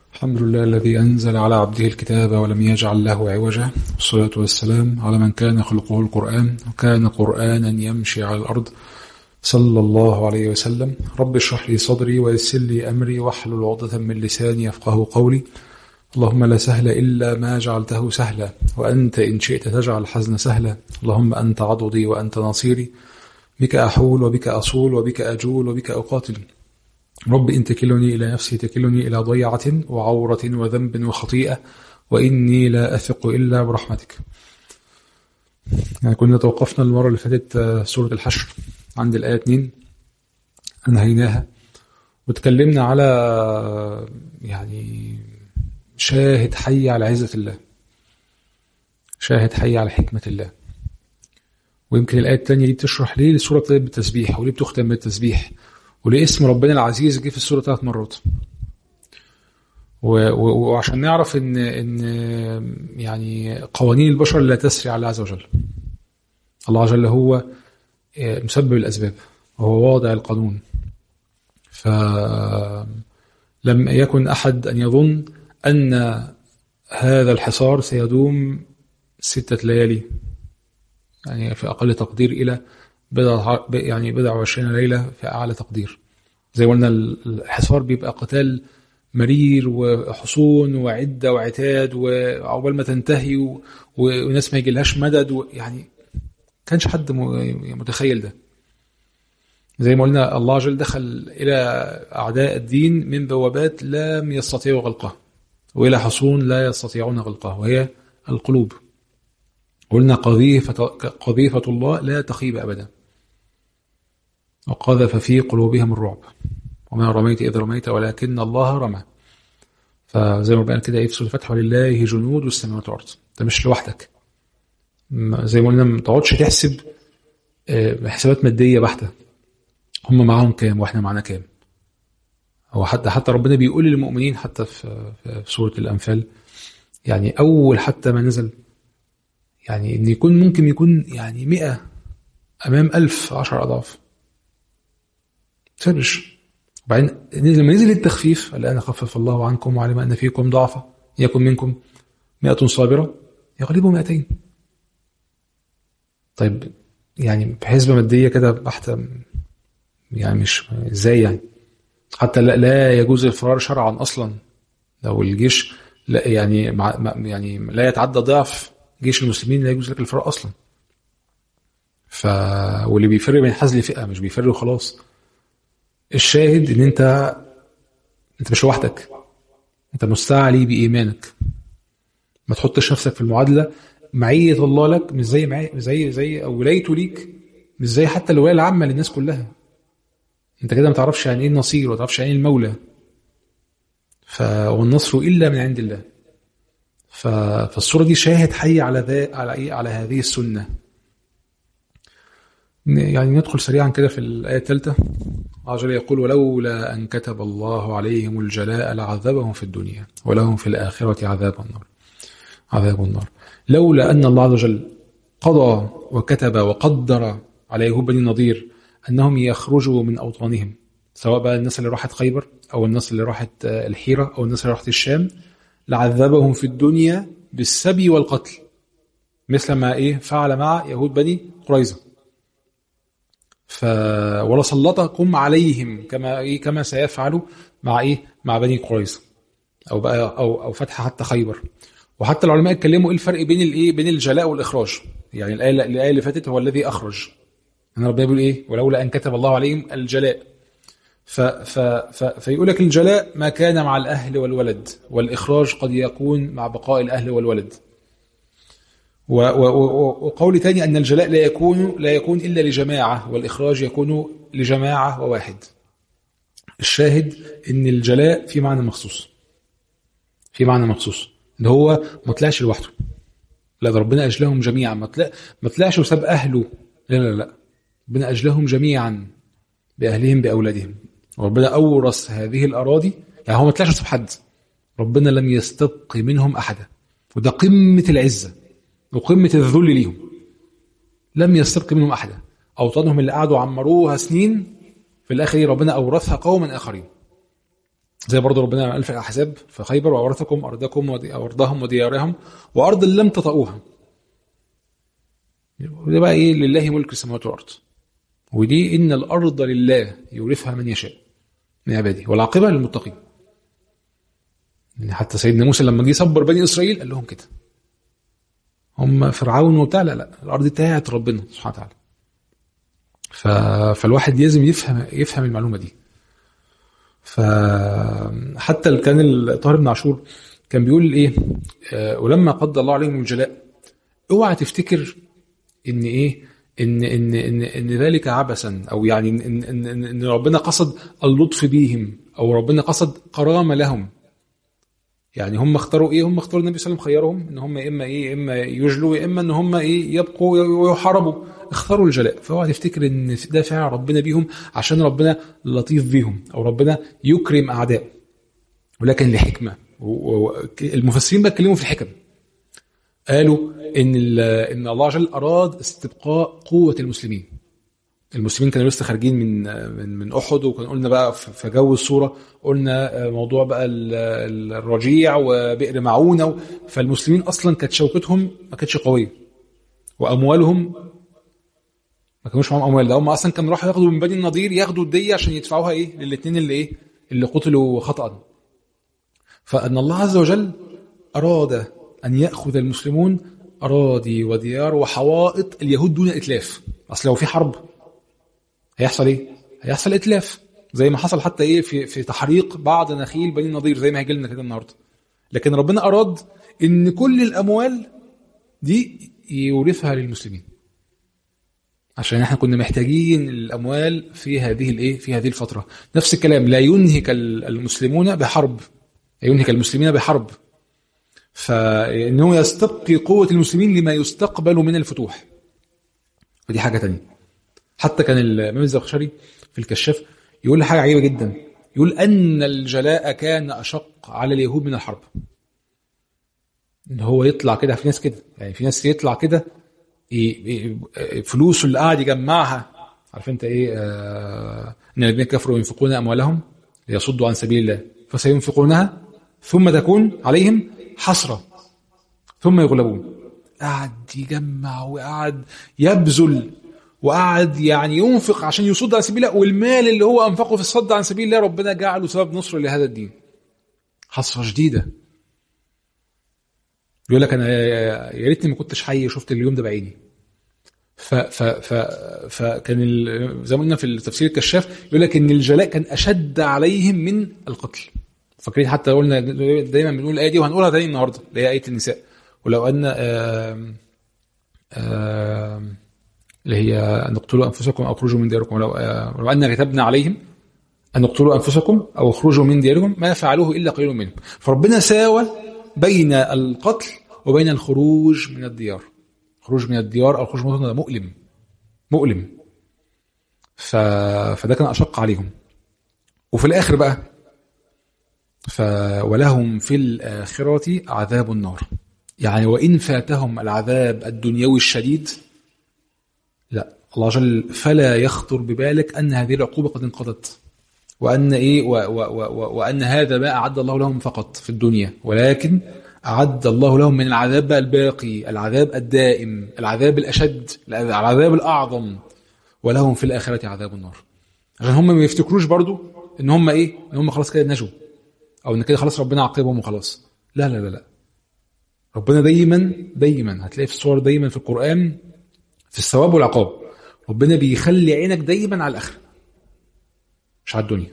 الحمد لله الذي أنزل على عبده الكتاب ولم يجعل له عوجا والصلاة والسلام على من كان خلقه القرآن وكان قرآنا يمشي على الأرض صلى الله عليه وسلم رب اشرح لي صدري ويسر لي أمري واحلل عقدة من لساني يفقه قولي اللهم لا سهل إلا ما جعلته سهلا وأنت إن شئت تجعل الحزن سهلا اللهم أنت عضدي وأنت نصيري بك أحول وبك أصول وبك أجول وبك أقاتل رب إن تكلني إلى نفسي تكلني إلى ضيعة وعورة وذنب وخطيئة وإني لا أثق إلا برحمتك يعني كنا توقفنا المرة اللي فاتت سورة الحشر عند الآية 2 أنهيناها وتكلمنا على يعني شاهد حي على عزة الله شاهد حي على حكمة الله ويمكن الآية الثانية دي بتشرح ليه السورة بتبدأ بالتسبيح وليه بتختم بالتسبيح وليه اسم ربنا العزيز جه في السورة ثلاث مرات وعشان نعرف ان ان يعني قوانين البشر لا تسري على الله عز وجل الله عز وجل هو مسبب الاسباب وهو واضع القانون فلم يكن احد ان يظن ان هذا الحصار سيدوم ستة ليالي يعني في اقل تقدير الى بضع يعني بضع وعشرين ليله في اعلى تقدير زي ما قلنا الحصار بيبقى قتال مرير وحصون وعده وعتاد وعقبال ما تنتهي وناس ما يجيلهاش مدد يعني كانش حد متخيل ده زي ما قلنا الله جل دخل الى اعداء الدين من بوابات لم يستطيعوا غلقها والى حصون لا يستطيعون غلقها وهي القلوب قلنا قذيفة, قذيفة الله لا تخيب أبدا وقذف في قلوبهم الرعب وما رميت إذ رميت ولكن الله رمى فزي ما بقى كده في سورة الفتح ولله جنود السماوات والأرض أنت مش لوحدك زي ما قلنا ما تقعدش تحسب حسابات مادية بحتة هم معاهم كام واحنا معانا كام هو حتى حتى ربنا بيقول للمؤمنين حتى في في سورة الأنفال يعني أول حتى ما نزل يعني إن يكون ممكن يكون يعني مئة أمام ألف عشر أضعاف تفرش وبعدين لما نزل التخفيف الآن خفف الله عنكم وعلم أن فيكم ضعفا يكن منكم مئة صابرة يغلبوا مئتين طيب يعني بحسبة مادية كده بحتة يعني مش ازاي يعني حتى لا, لا يجوز الفرار شرعا اصلا لو الجيش لا يعني مع يعني لا يتعدى ضعف جيش المسلمين لا يجوز لك الفرار اصلا ف واللي بيفر بينحاز لفئه مش بيفر وخلاص الشاهد ان انت انت مش لوحدك انت مستعلي بايمانك ما تحطش نفسك في المعادله معيه الله لك مش زي معي زي زي او ولايته ليك مش زي حتى الولايه العامه للناس كلها انت كده ما تعرفش يعني ايه النصير وما تعرفش يعني ايه المولى ف والنصر الا من عند الله ف... فالصوره دي شاهد حي على ذا على ايه على هذه السنه يعني ندخل سريعا كده في الايه الثالثه عجل يقول ولولا ان كتب الله عليهم الجلاء لعذبهم في الدنيا ولهم في الاخره عذاب النار عذاب النار لولا ان الله عز وجل قضى وكتب وقدر على يهود بني النضير انهم يخرجوا من اوطانهم سواء بقى الناس اللي راحت خيبر او الناس اللي راحت الحيره او الناس اللي راحت الشام لعذبهم في الدنيا بالسبي والقتل مثل ما ايه فعل مع يهود بني قريظه ف ولسلطكم عليهم كما ايه كما سيفعل مع ايه مع بني قريظه او بقى او او فتح حتى خيبر وحتى العلماء اتكلموا ايه الفرق بين الايه بين الجلاء والاخراج يعني الايه الايه اللي فاتت هو الذي اخرج ان ربنا بيقول ايه ولولا ان كتب الله عليهم الجلاء ف ف ف فيقول لك الجلاء ما كان مع الاهل والولد والاخراج قد يكون مع بقاء الاهل والولد و و وقول ثاني ان الجلاء لا يكون لا يكون الا لجماعه والاخراج يكون لجماعه وواحد الشاهد ان الجلاء في معنى مخصوص في معنى مخصوص ان هو ما طلعش لوحده لا ده ربنا اجلهم جميعا ما طلع ما طلعش وساب اهله لا لا لا ربنا أجلهم جميعا بأهلهم بأولادهم وربنا أورث هذه الأراضي يعني هو ما طلعش حد ربنا لم يستبق منهم أحدا وده قمة العزة وقمة الذل ليهم لم يستبق منهم أحدا أوطانهم اللي قعدوا عمروها سنين في الآخر ربنا أورثها قوما آخرين زي برضه ربنا قال في الاحزاب في خيبر واورثكم ارضكم ودي- ارضهم وديارهم وارض لم تطئوها وده بقى ايه لله ملك السماوات والارض ودي ان الارض لله يورثها من يشاء من عباده والعاقبه للمتقين يعني حتى سيدنا موسى لما جه يصبر بني اسرائيل قال لهم كده هم فرعون وبتاع لا لا الارض بتاعت ربنا سبحانه وتعالى ف... فالواحد لازم يفهم يفهم المعلومه دي فحتى كان طاهر بن عاشور كان بيقول ايه آه، ولما قضى الله عليهم الجلاء اوعى تفتكر ان ايه ان ان ان, إن ذلك عبثا او يعني ان ان, إن, إن ربنا قصد اللطف بيهم او ربنا قصد كرامه لهم يعني هم اختاروا ايه هم اختاروا النبي صلى الله عليه وسلم خيرهم ان هم يا اما ايه يا اما يجلوا يا اما ان هم ايه يبقوا ويحاربوا اختاروا الجلاء فاوعى تفتكر ان ده فعل ربنا بيهم عشان ربنا لطيف بيهم او ربنا يكرم اعدائه ولكن لحكمه و- و- المفسرين بقى اتكلموا في الحكم قالوا ان ال- ان الله عز وجل اراد استبقاء قوه المسلمين المسلمين كانوا لسه خارجين من من من احد وكان قلنا بقى في في جو الصوره قلنا موضوع بقى ال- ال- الرجيع وبئر معونه فالمسلمين اصلا كانت شوكتهم ما كانتش قويه واموالهم ما كانوش معاهم اموال ده هم اصلا كانوا راحوا ياخدوا من بني النضير ياخدوا الديه عشان يدفعوها ايه للاثنين اللي ايه اللي قتلوا خطأ فان الله عز وجل اراد ان ياخذ المسلمون اراضي وديار وحوائط اليهود دون اتلاف اصل لو في حرب هيحصل ايه هيحصل اتلاف زي ما حصل حتى ايه في في تحريق بعض نخيل بني النضير زي ما هيجي لنا كده النهارده لكن ربنا اراد ان كل الاموال دي يورثها للمسلمين عشان احنا كنا محتاجين الاموال في هذه الايه في هذه الفتره نفس الكلام لا ينهك المسلمون بحرب لا ينهك المسلمين بحرب فانه يستبقي قوه المسلمين لما يستقبل من الفتوح ودي حاجه تانية حتى كان الامام الزمخشري في الكشاف يقول حاجه عجيبه جدا يقول ان الجلاء كان اشق على اليهود من الحرب ان هو يطلع كده في ناس كده يعني في ناس يطلع كده ي- ي- فلوسه اللي قاعد يجمعها عارف انت ايه آه ان الذين كفروا ينفقون اموالهم ليصدوا عن سبيل الله فسينفقونها ثم تكون عليهم حسره ثم يغلبون قعد يجمع وقعد يبذل وقعد يعني ينفق عشان يصد عن سبيل الله والمال اللي هو انفقه في الصد عن سبيل الله ربنا جعله سبب نصر لهذا الدين حسره شديده بيقول لك انا يا ريتني ما كنتش حي وشفت اليوم ده بعيني ف ف ف فكان ال- زي ما قلنا في التفسير الكشاف يقول لك ان الجلاء كان اشد عليهم من القتل فاكرين حتى قلنا دايما بنقول الايه دي وهنقولها تاني النهارده اللي هي ايه النساء ولو ان آم آم اللي هي ان اقتلوا انفسكم او اخرجوا من دياركم ولو آه، ولو ان كتبنا عليهم ان اقتلوا انفسكم او اخرجوا من دياركم ما فعلوه الا قليل منهم فربنا ساوى بين القتل وبين الخروج من الديار خروج من الديار او الخروج من الوطن ده مؤلم مؤلم ف... فده كان اشق عليهم وفي الاخر بقى ف... ولهم في الاخره عذاب النار يعني وان فاتهم العذاب الدنيوي الشديد لا الله عز وجل فلا يخطر ببالك ان هذه العقوبه قد انقضت وان ايه و و و وان هذا ما اعد الله لهم فقط في الدنيا ولكن اعد الله لهم من العذاب بقى الباقي العذاب الدائم العذاب الاشد العذاب الاعظم ولهم في الاخره عذاب النار عشان هم ما يفتكروش برضو ان هم ايه ان هم خلاص كده نجوا او ان كده خلاص ربنا عاقبهم وخلاص لا لا لا لا ربنا دايما دايما هتلاقي في الصور دايما في القران في الثواب والعقاب ربنا بيخلي عينك دايما على الاخره مش على الدنيا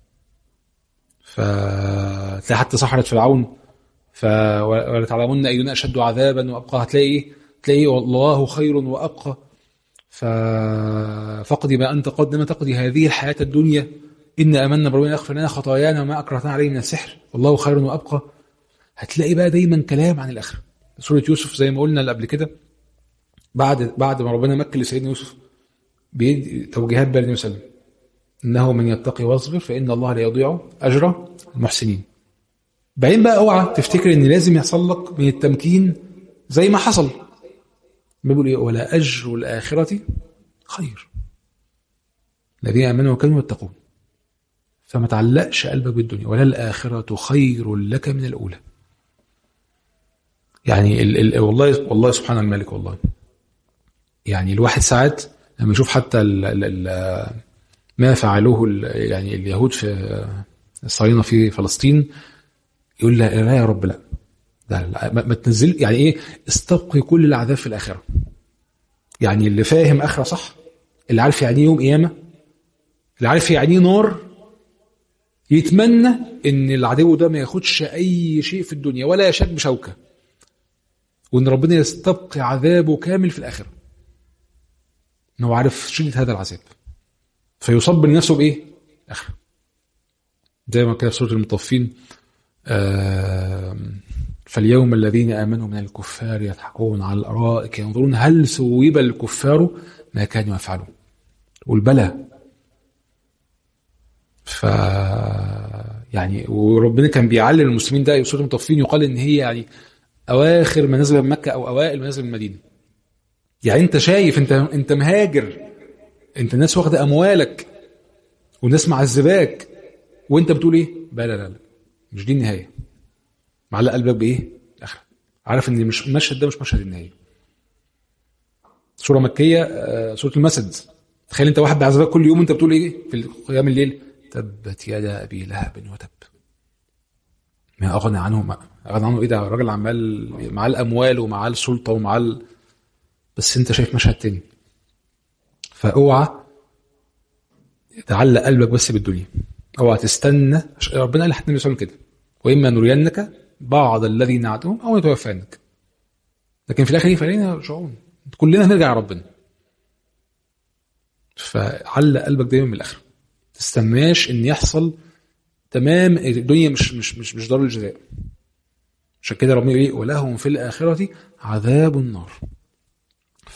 فتلاقي حتى سحرة فرعون ف ولا تعلمون اينا اشد عذابا وابقى هتلاقي ايه تلاقي والله خير وابقى ف فاقضي ما انت قد ما تقضي هذه الحياه الدنيا ان امنا بربنا يغفر لنا خطايانا وما اكرهتنا عليه من السحر والله خير وابقى هتلاقي بقى دايما كلام عن الاخره سوره يوسف زي ما قلنا اللي قبل كده بعد بعد ما ربنا مكن لسيدنا يوسف بيدي توجيهات بقى للنبي صلى الله عليه وسلم انه من يتقي واصبر فان الله لا يضيع اجر المحسنين بعدين بقى اوعى تفتكر ان لازم يحصل لك من التمكين زي ما حصل بيقول ايه ولا اجر الاخره خير الذين امنوا وكانوا يتقون فما تعلقش قلبك بالدنيا ولا الآخرة خير لك من الأولى يعني ال ال والله والله سبحان الملك والله يعني الواحد ساعات لما يشوف حتى ال ال ال ما فعلوه ال يعني اليهود في الصهاينه في فلسطين يقول لا, لا يا رب لا لا, لا ما, ما تنزل يعني ايه استبقي كل العذاب في الاخره يعني اللي فاهم اخره صح اللي عارف يعني يوم قيامه اللي عارف يعني نار يتمنى ان العدو ده ما ياخدش اي شيء في الدنيا ولا يشك بشوكه وان ربنا يستبقي عذابه كامل في الاخره ان هو عارف شده هذا العذاب فيصب لنفسه بايه؟ الاخره زي ما كان في سوره المطفين فاليوم الذين امنوا من الكفار يضحكون على الارائك ينظرون هل ثوب الكفار ما كانوا يفعلون والبلى ف يعني وربنا كان بيعلم المسلمين ده سوره المطفين يقال ان هي يعني اواخر منازل من مكه او اوائل منازل من المدينه يعني انت شايف انت انت مهاجر انت الناس واخده اموالك والناس معذباك وانت بتقول ايه؟ لا لا لا مش دي النهايه معلق قلبك بايه؟ الاخره عارف ان مش المشهد ده مش مشهد النهايه سوره مكيه آه، سوره المسد تخيل انت واحد بيعذبك كل يوم انت بتقول ايه في قيام الليل تبت يدا ابي لهب وتب ما اغنى عنه ما اغنى عنه ايه ده راجل عمال معاه الاموال ومعاه السلطه ومعاه ال... بس انت شايف مشهد تاني فاوعى تعلق قلبك بس بالدنيا اوعى تستنى ربنا قال لحد النبي صلى كده واما نرينك بعض الذي نعدهم او نتوفانك لكن في الاخر فلينا يرجعون كلنا هنرجع لربنا فعلق قلبك دايما من الاخره تستناش ان يحصل تمام الدنيا مش مش مش مش دار الجزاء عشان كده ربنا يقول ايه ولهم في الاخره عذاب النار ف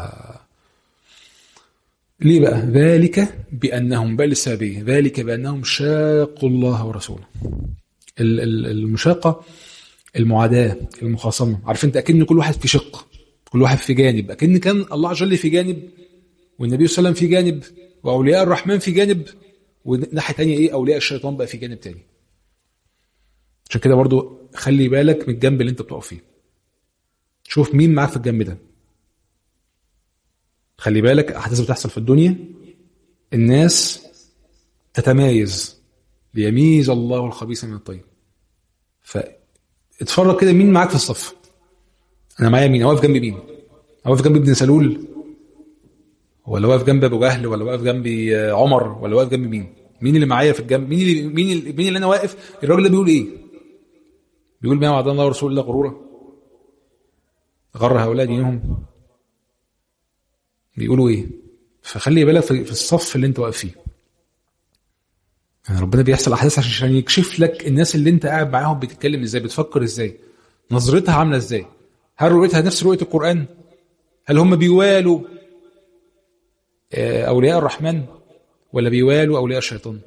ليه بقى ذلك بانهم بل السببيه ذلك بانهم شاقوا الله ورسوله المشاقه المعاداه المخاصمه عارف انت اكن كل واحد في شق كل واحد في جانب اكن كان الله عز وجل في جانب والنبي صلى الله عليه وسلم في جانب واولياء الرحمن في جانب وناحيه ثانيه ايه اولياء الشيطان بقى في جانب تاني عشان كده برضو خلي بالك من الجنب اللي انت بتقف فيه شوف مين معاك في الجنب ده خلي بالك احداث بتحصل في الدنيا الناس تتمايز ليميز الله الخبيث من الطيب فاتفرج كده مين معاك في الصف انا معايا مين واقف جنب مين واقف جنب ابن سلول ولا واقف جنب ابو جهل ولا واقف جنبي عمر ولا واقف جنب مين مين اللي معايا في الجنب مين اللي مين اللي, مين اللي انا واقف الراجل ده بيقول ايه بيقول ما وعد الله ورسوله الا غرورا غر هؤلاء دينهم بيقولوا ايه فخلي بالك في الصف اللي انت واقف فيه يعني ربنا بيحصل احداث عشان يكشف لك الناس اللي انت قاعد معاهم بتتكلم ازاي بتفكر ازاي نظرتها عامله ازاي هل رؤيتها نفس رؤيه القران هل هم بيوالوا اولياء الرحمن ولا بيوالوا اولياء الشيطان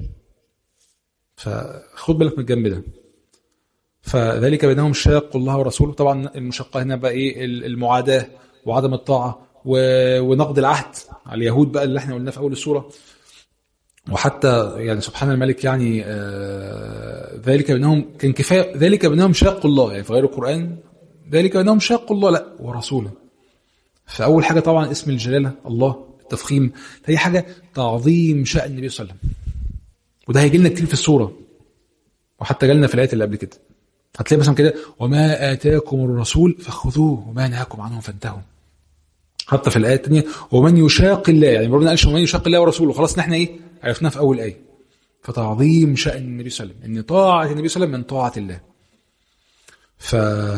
فخد بالك من الجنب ده فذلك بينهم شاقوا الله ورسوله طبعا المشقه هنا بقى ايه المعاداه وعدم الطاعه ونقد العهد على اليهود بقى اللي احنا قلناه في اول السوره وحتى يعني سبحان الملك يعني آه ذلك بانهم كان كفايه ذلك بانهم شاقوا الله يعني في غير القران ذلك بانهم شاقوا الله لا ورسوله فاول حاجه طبعا اسم الجلاله الله التفخيم هي حاجه تعظيم شان النبي صلى الله عليه وسلم وده هيجي لنا كتير في السوره وحتى جالنا في الايات اللي قبل كده هتلاقي مثلا كده وما اتاكم الرسول فخذوه وما نهاكم عنه فانتهوا حتى في الايه الثانيه ومن يشاق الله يعني ربنا قالش ومن يشاق الله ورسوله خلاص احنا ايه عرفناها في اول ايه فتعظيم شان النبي صلى الله عليه وسلم ان طاعه النبي صلى الله عليه وسلم من طاعه الله ف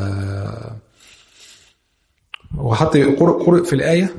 وحتى قرئ في الايه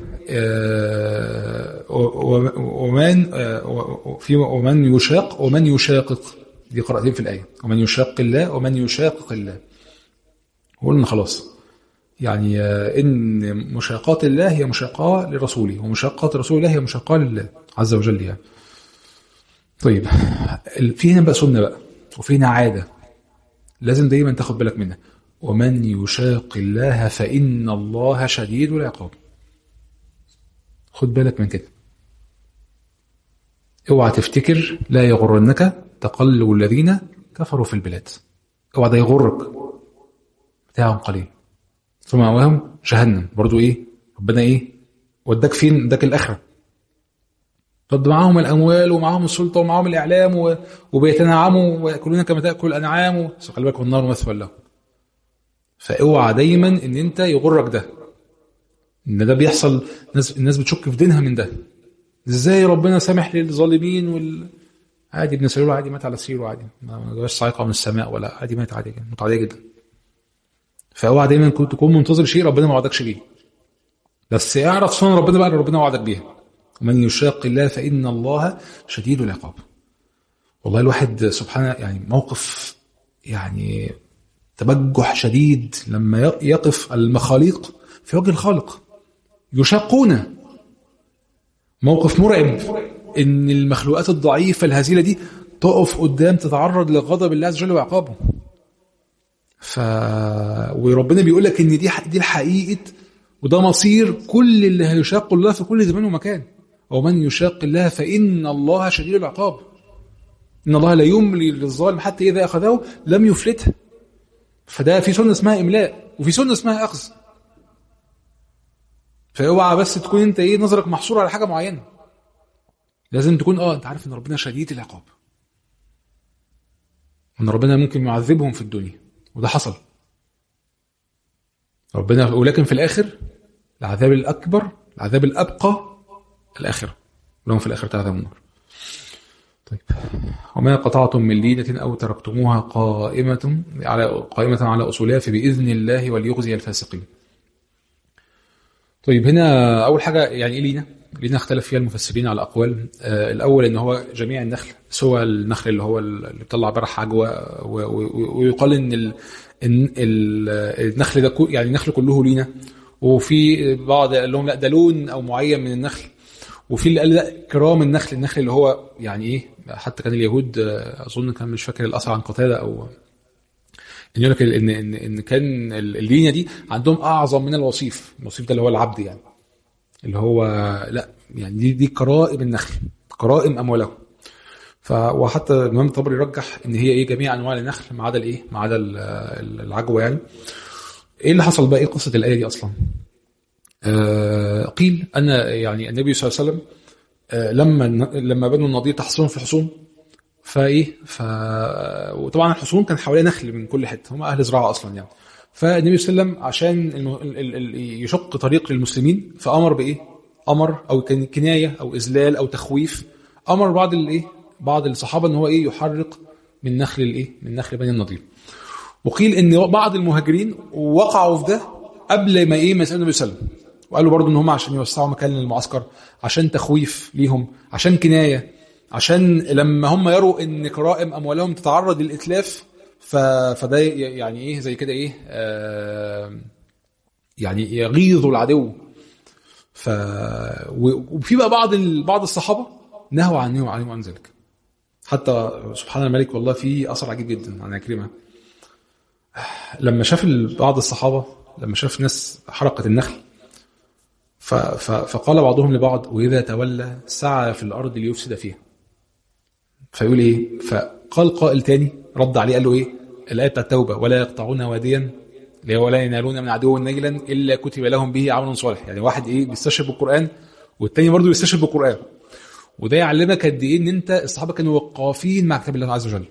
ومن في ومن يشاق ومن يشاقق دي قراءتين في الايه ومن يشاق الله ومن يشاقق الله قلنا خلاص يعني ان مشاقات الله هي مشاقاه لرسوله ومشاقات رسول الله هي مشاقاه لله عز وجل يعني طيب في هنا بقى سنه بقى وفي هنا عاده لازم دايما تاخد بالك منها ومن يشاق الله فان الله شديد العقاب خد بالك من كده اوعى تفتكر لا يغرنك تقلب الذين كفروا في البلاد اوعى ده يغرك متاع قليل ثم مأواهم جهنم برضو ايه ربنا ايه وداك فين وداك الاخره طب معاهم الاموال ومعاهم السلطه ومعاهم الاعلام و... وبيتنعموا وياكلون كما تاكل الانعام بس خلي بالك والنار مثوى لهم فاوعى دايما ان انت يغرك ده ان ده بيحصل الناس الناس بتشك في دينها من ده ازاي ربنا سامح للظالمين وال عادي ابن سلول عادي مات على سريره عادي ما جاش صاعقه من السماء ولا عادي مات عادي موت عاديه جدا فاوعى دايما كنت تكون منتظر شيء ربنا ما وعدكش بيه بس اعرف سنن ربنا بقى اللي ربنا وعدك بيها ومن يشاق الله فان الله شديد العقاب والله الواحد سبحانه يعني موقف يعني تبجح شديد لما يقف المخاليق في وجه الخالق يشاقون موقف مرعب ان المخلوقات الضعيفه الهزيله دي تقف قدام تتعرض لغضب الله عز وجل وعقابه ف وربنا بيقول لك ان دي دي الحقيقه وده مصير كل اللي هيشاق الله في كل زمان ومكان ومن يشاق الله فان الله شديد العقاب ان الله لا يملي للظالم حتى اذا اخذه لم يفلته فده في سنه اسمها املاء وفي سنه اسمها اخذ فاوعى بس تكون انت ايه نظرك محصور على حاجه معينه لازم تكون اه انت عارف ان ربنا شديد العقاب وان ربنا ممكن يعذبهم في الدنيا وده حصل ربنا ولكن في الاخر العذاب الاكبر العذاب الابقى الاخره لهم في الاخره عذاب النار طيب وما قطعتم من لينة أو تركتموها قائمة على قائمة على أصولها فبإذن الله وليخزي الفاسقين. طيب هنا أول حاجة يعني إيه لينة؟ لينة اختلف فيها المفسرين على أقوال آه الأول إن هو جميع النخل سوى النخل اللي هو اللي بيطلع برح عجوة ويقال إن ال إن النخل ده يعني النخل كله لينة وفي بعض قال لهم لا ده لون أو معين من النخل وفي اللي قال لا كرام النخل النخل اللي هو يعني ايه حتى كان اليهود اظن كان مش فاكر الاثر عن قتاده او ان يقول لك ان ان ان كان اللينه دي عندهم اعظم من الوصيف الوصيف ده اللي هو العبد يعني اللي هو لا يعني دي دي كرائم النخل كرائم اموالهم ف وحتى الامام الطبري رجح ان هي ايه جميع انواع النخل ما عدا الايه ما عدا العجوه يعني ايه اللي حصل بقى ايه قصه الايه دي اصلا آه قيل ان يعني النبي صلى الله عليه وسلم آه لما لما بنوا النضير تحصنهم في الحصون فايه ف وطبعا الحصون كان حواليها نخل من كل حته هم اهل زراعه اصلا يعني فالنبي صلى الله عليه وسلم عشان الم... ال... ال... يشق طريق للمسلمين فامر بايه؟ امر او كان كنايه او اذلال او تخويف امر بعض الايه؟ بعض الصحابه ان هو ايه يحرق من نخل الايه؟ من نخل بني النضير. وقيل ان بعض المهاجرين وقعوا في ده قبل ما ايه ما يسالوا النبي صلى الله عليه وسلم وقالوا برضو ان هم عشان يوسعوا مكان للمعسكر عشان تخويف ليهم عشان كنايه عشان لما هم يروا ان كرائم اموالهم تتعرض للاتلاف ف... فده يعني ايه زي كده ايه آه يعني يغيظ العدو ف وفي بقى بعض ال... بعض الصحابه نهوا عنه وعنهم عن ذلك حتى سبحان الملك والله في اثر عجيب جدا عن عكرمه لما شاف بعض الصحابه لما شاف ناس حرقت النخل ف... ف... فقال بعضهم لبعض واذا تولى سعى في الارض ليفسد فيها فيقول ايه فقال قائل تاني رد عليه قال له ايه الايه بتاعت التوبه ولا يقطعون واديا ولا ينالون من عدو نيلا الا كتب لهم به عمل صالح يعني واحد ايه بيستشهد بالقران والتاني برضه بيستشهد بالقران وده يعلمك قد ايه ان انت الصحابه كانوا وقافين مع كتاب الله عز وجل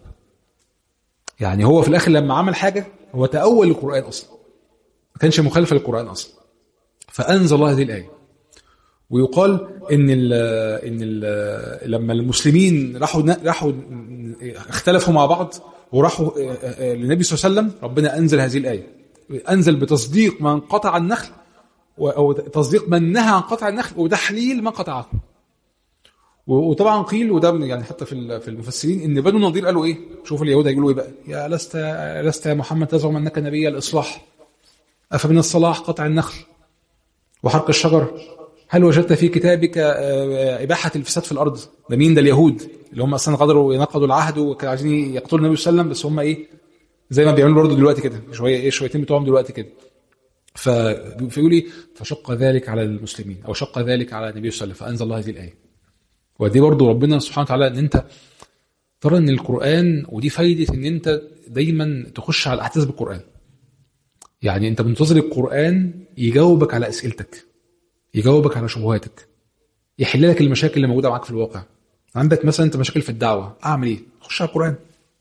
يعني هو في الاخر لما عمل حاجه هو تاول القران اصلا ما كانش مخالفه للقران اصلا فانزل الله هذه الايه ويقال ان ال ان ال لما المسلمين راحوا راحوا اختلفوا مع بعض وراحوا للنبي صلى الله عليه وسلم ربنا انزل هذه الايه انزل بتصديق من قطع النخل او تصديق من نهى عن قطع النخل وتحليل من قطعه وطبعا قيل وده يعني حتى في في المفسرين ان بنو النضير قالوا ايه؟ شوف اليهود هيقولوا ايه بقى؟ يا لست لست يا محمد تزعم انك نبي الاصلاح افمن الصلاح قطع النخل وحرق الشجر هل وجدت في كتابك إباحة الفساد في الأرض ده مين ده اليهود اللي هم أصلا قدروا ينقضوا العهد وكانوا عايزين يقتلوا النبي صلى الله عليه وسلم بس هم إيه زي ما بيعملوا برضه دلوقتي كده شوية إيه شويتين بتوعهم دلوقتي كده فيقول إيه فشق ذلك على المسلمين أو شق ذلك على النبي صلى الله عليه وسلم فأنزل الله هذه الآية ودي برضه ربنا سبحانه وتعالى إن أنت ترى ان القران ودي فايده ان انت دايما تخش على الاحداث بالقران يعني انت منتظر القران يجاوبك على اسئلتك يجاوبك على شبهاتك يحل لك المشاكل اللي موجوده معاك في الواقع عندك مثلا انت مشاكل في الدعوه اعمل ايه خش على القران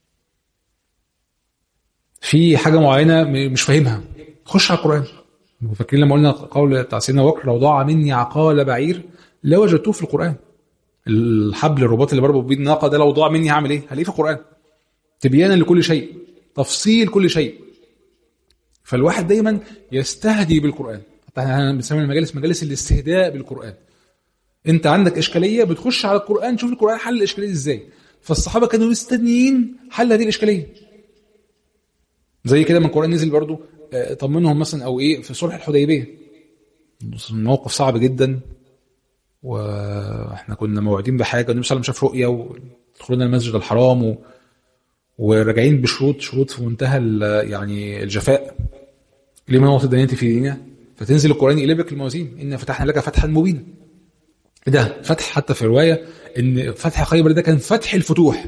في حاجه معينه م- مش فاهمها خش على القران فاكرين لما قلنا قول بتاع سيدنا بكر لو ضاع مني عقال بعير لوجدته في القران الحبل الرباط اللي بربط بيه الناقه ده لو ضاع مني هعمل ايه؟ هلاقيه في القران تبيانا لكل شيء تفصيل كل شيء فالواحد دايما يستهدي بالقران حتى احنا بنسمي المجالس مجالس الاستهداء بالقران انت عندك اشكاليه بتخش على القران تشوف القران حل الاشكاليه دي ازاي فالصحابه كانوا مستنيين حل هذه الاشكاليه زي كده من القران نزل برضو آه، طمنهم مثلا او ايه في صلح الحديبيه موقف صعب جدا واحنا كنا موعدين بحاجه والنبي صلى الله عليه وسلم شاف رؤيه ودخلنا المسجد الحرام و... وراجعين بشروط شروط في منتهى ال- يعني الجفاء لما هو الدنيا في ديننا فتنزل القران يقلبك الموازين ان فتحنا لك فتحا مبينا ده فتح حتى في روايه ان فتح خيبر ده كان فتح الفتوح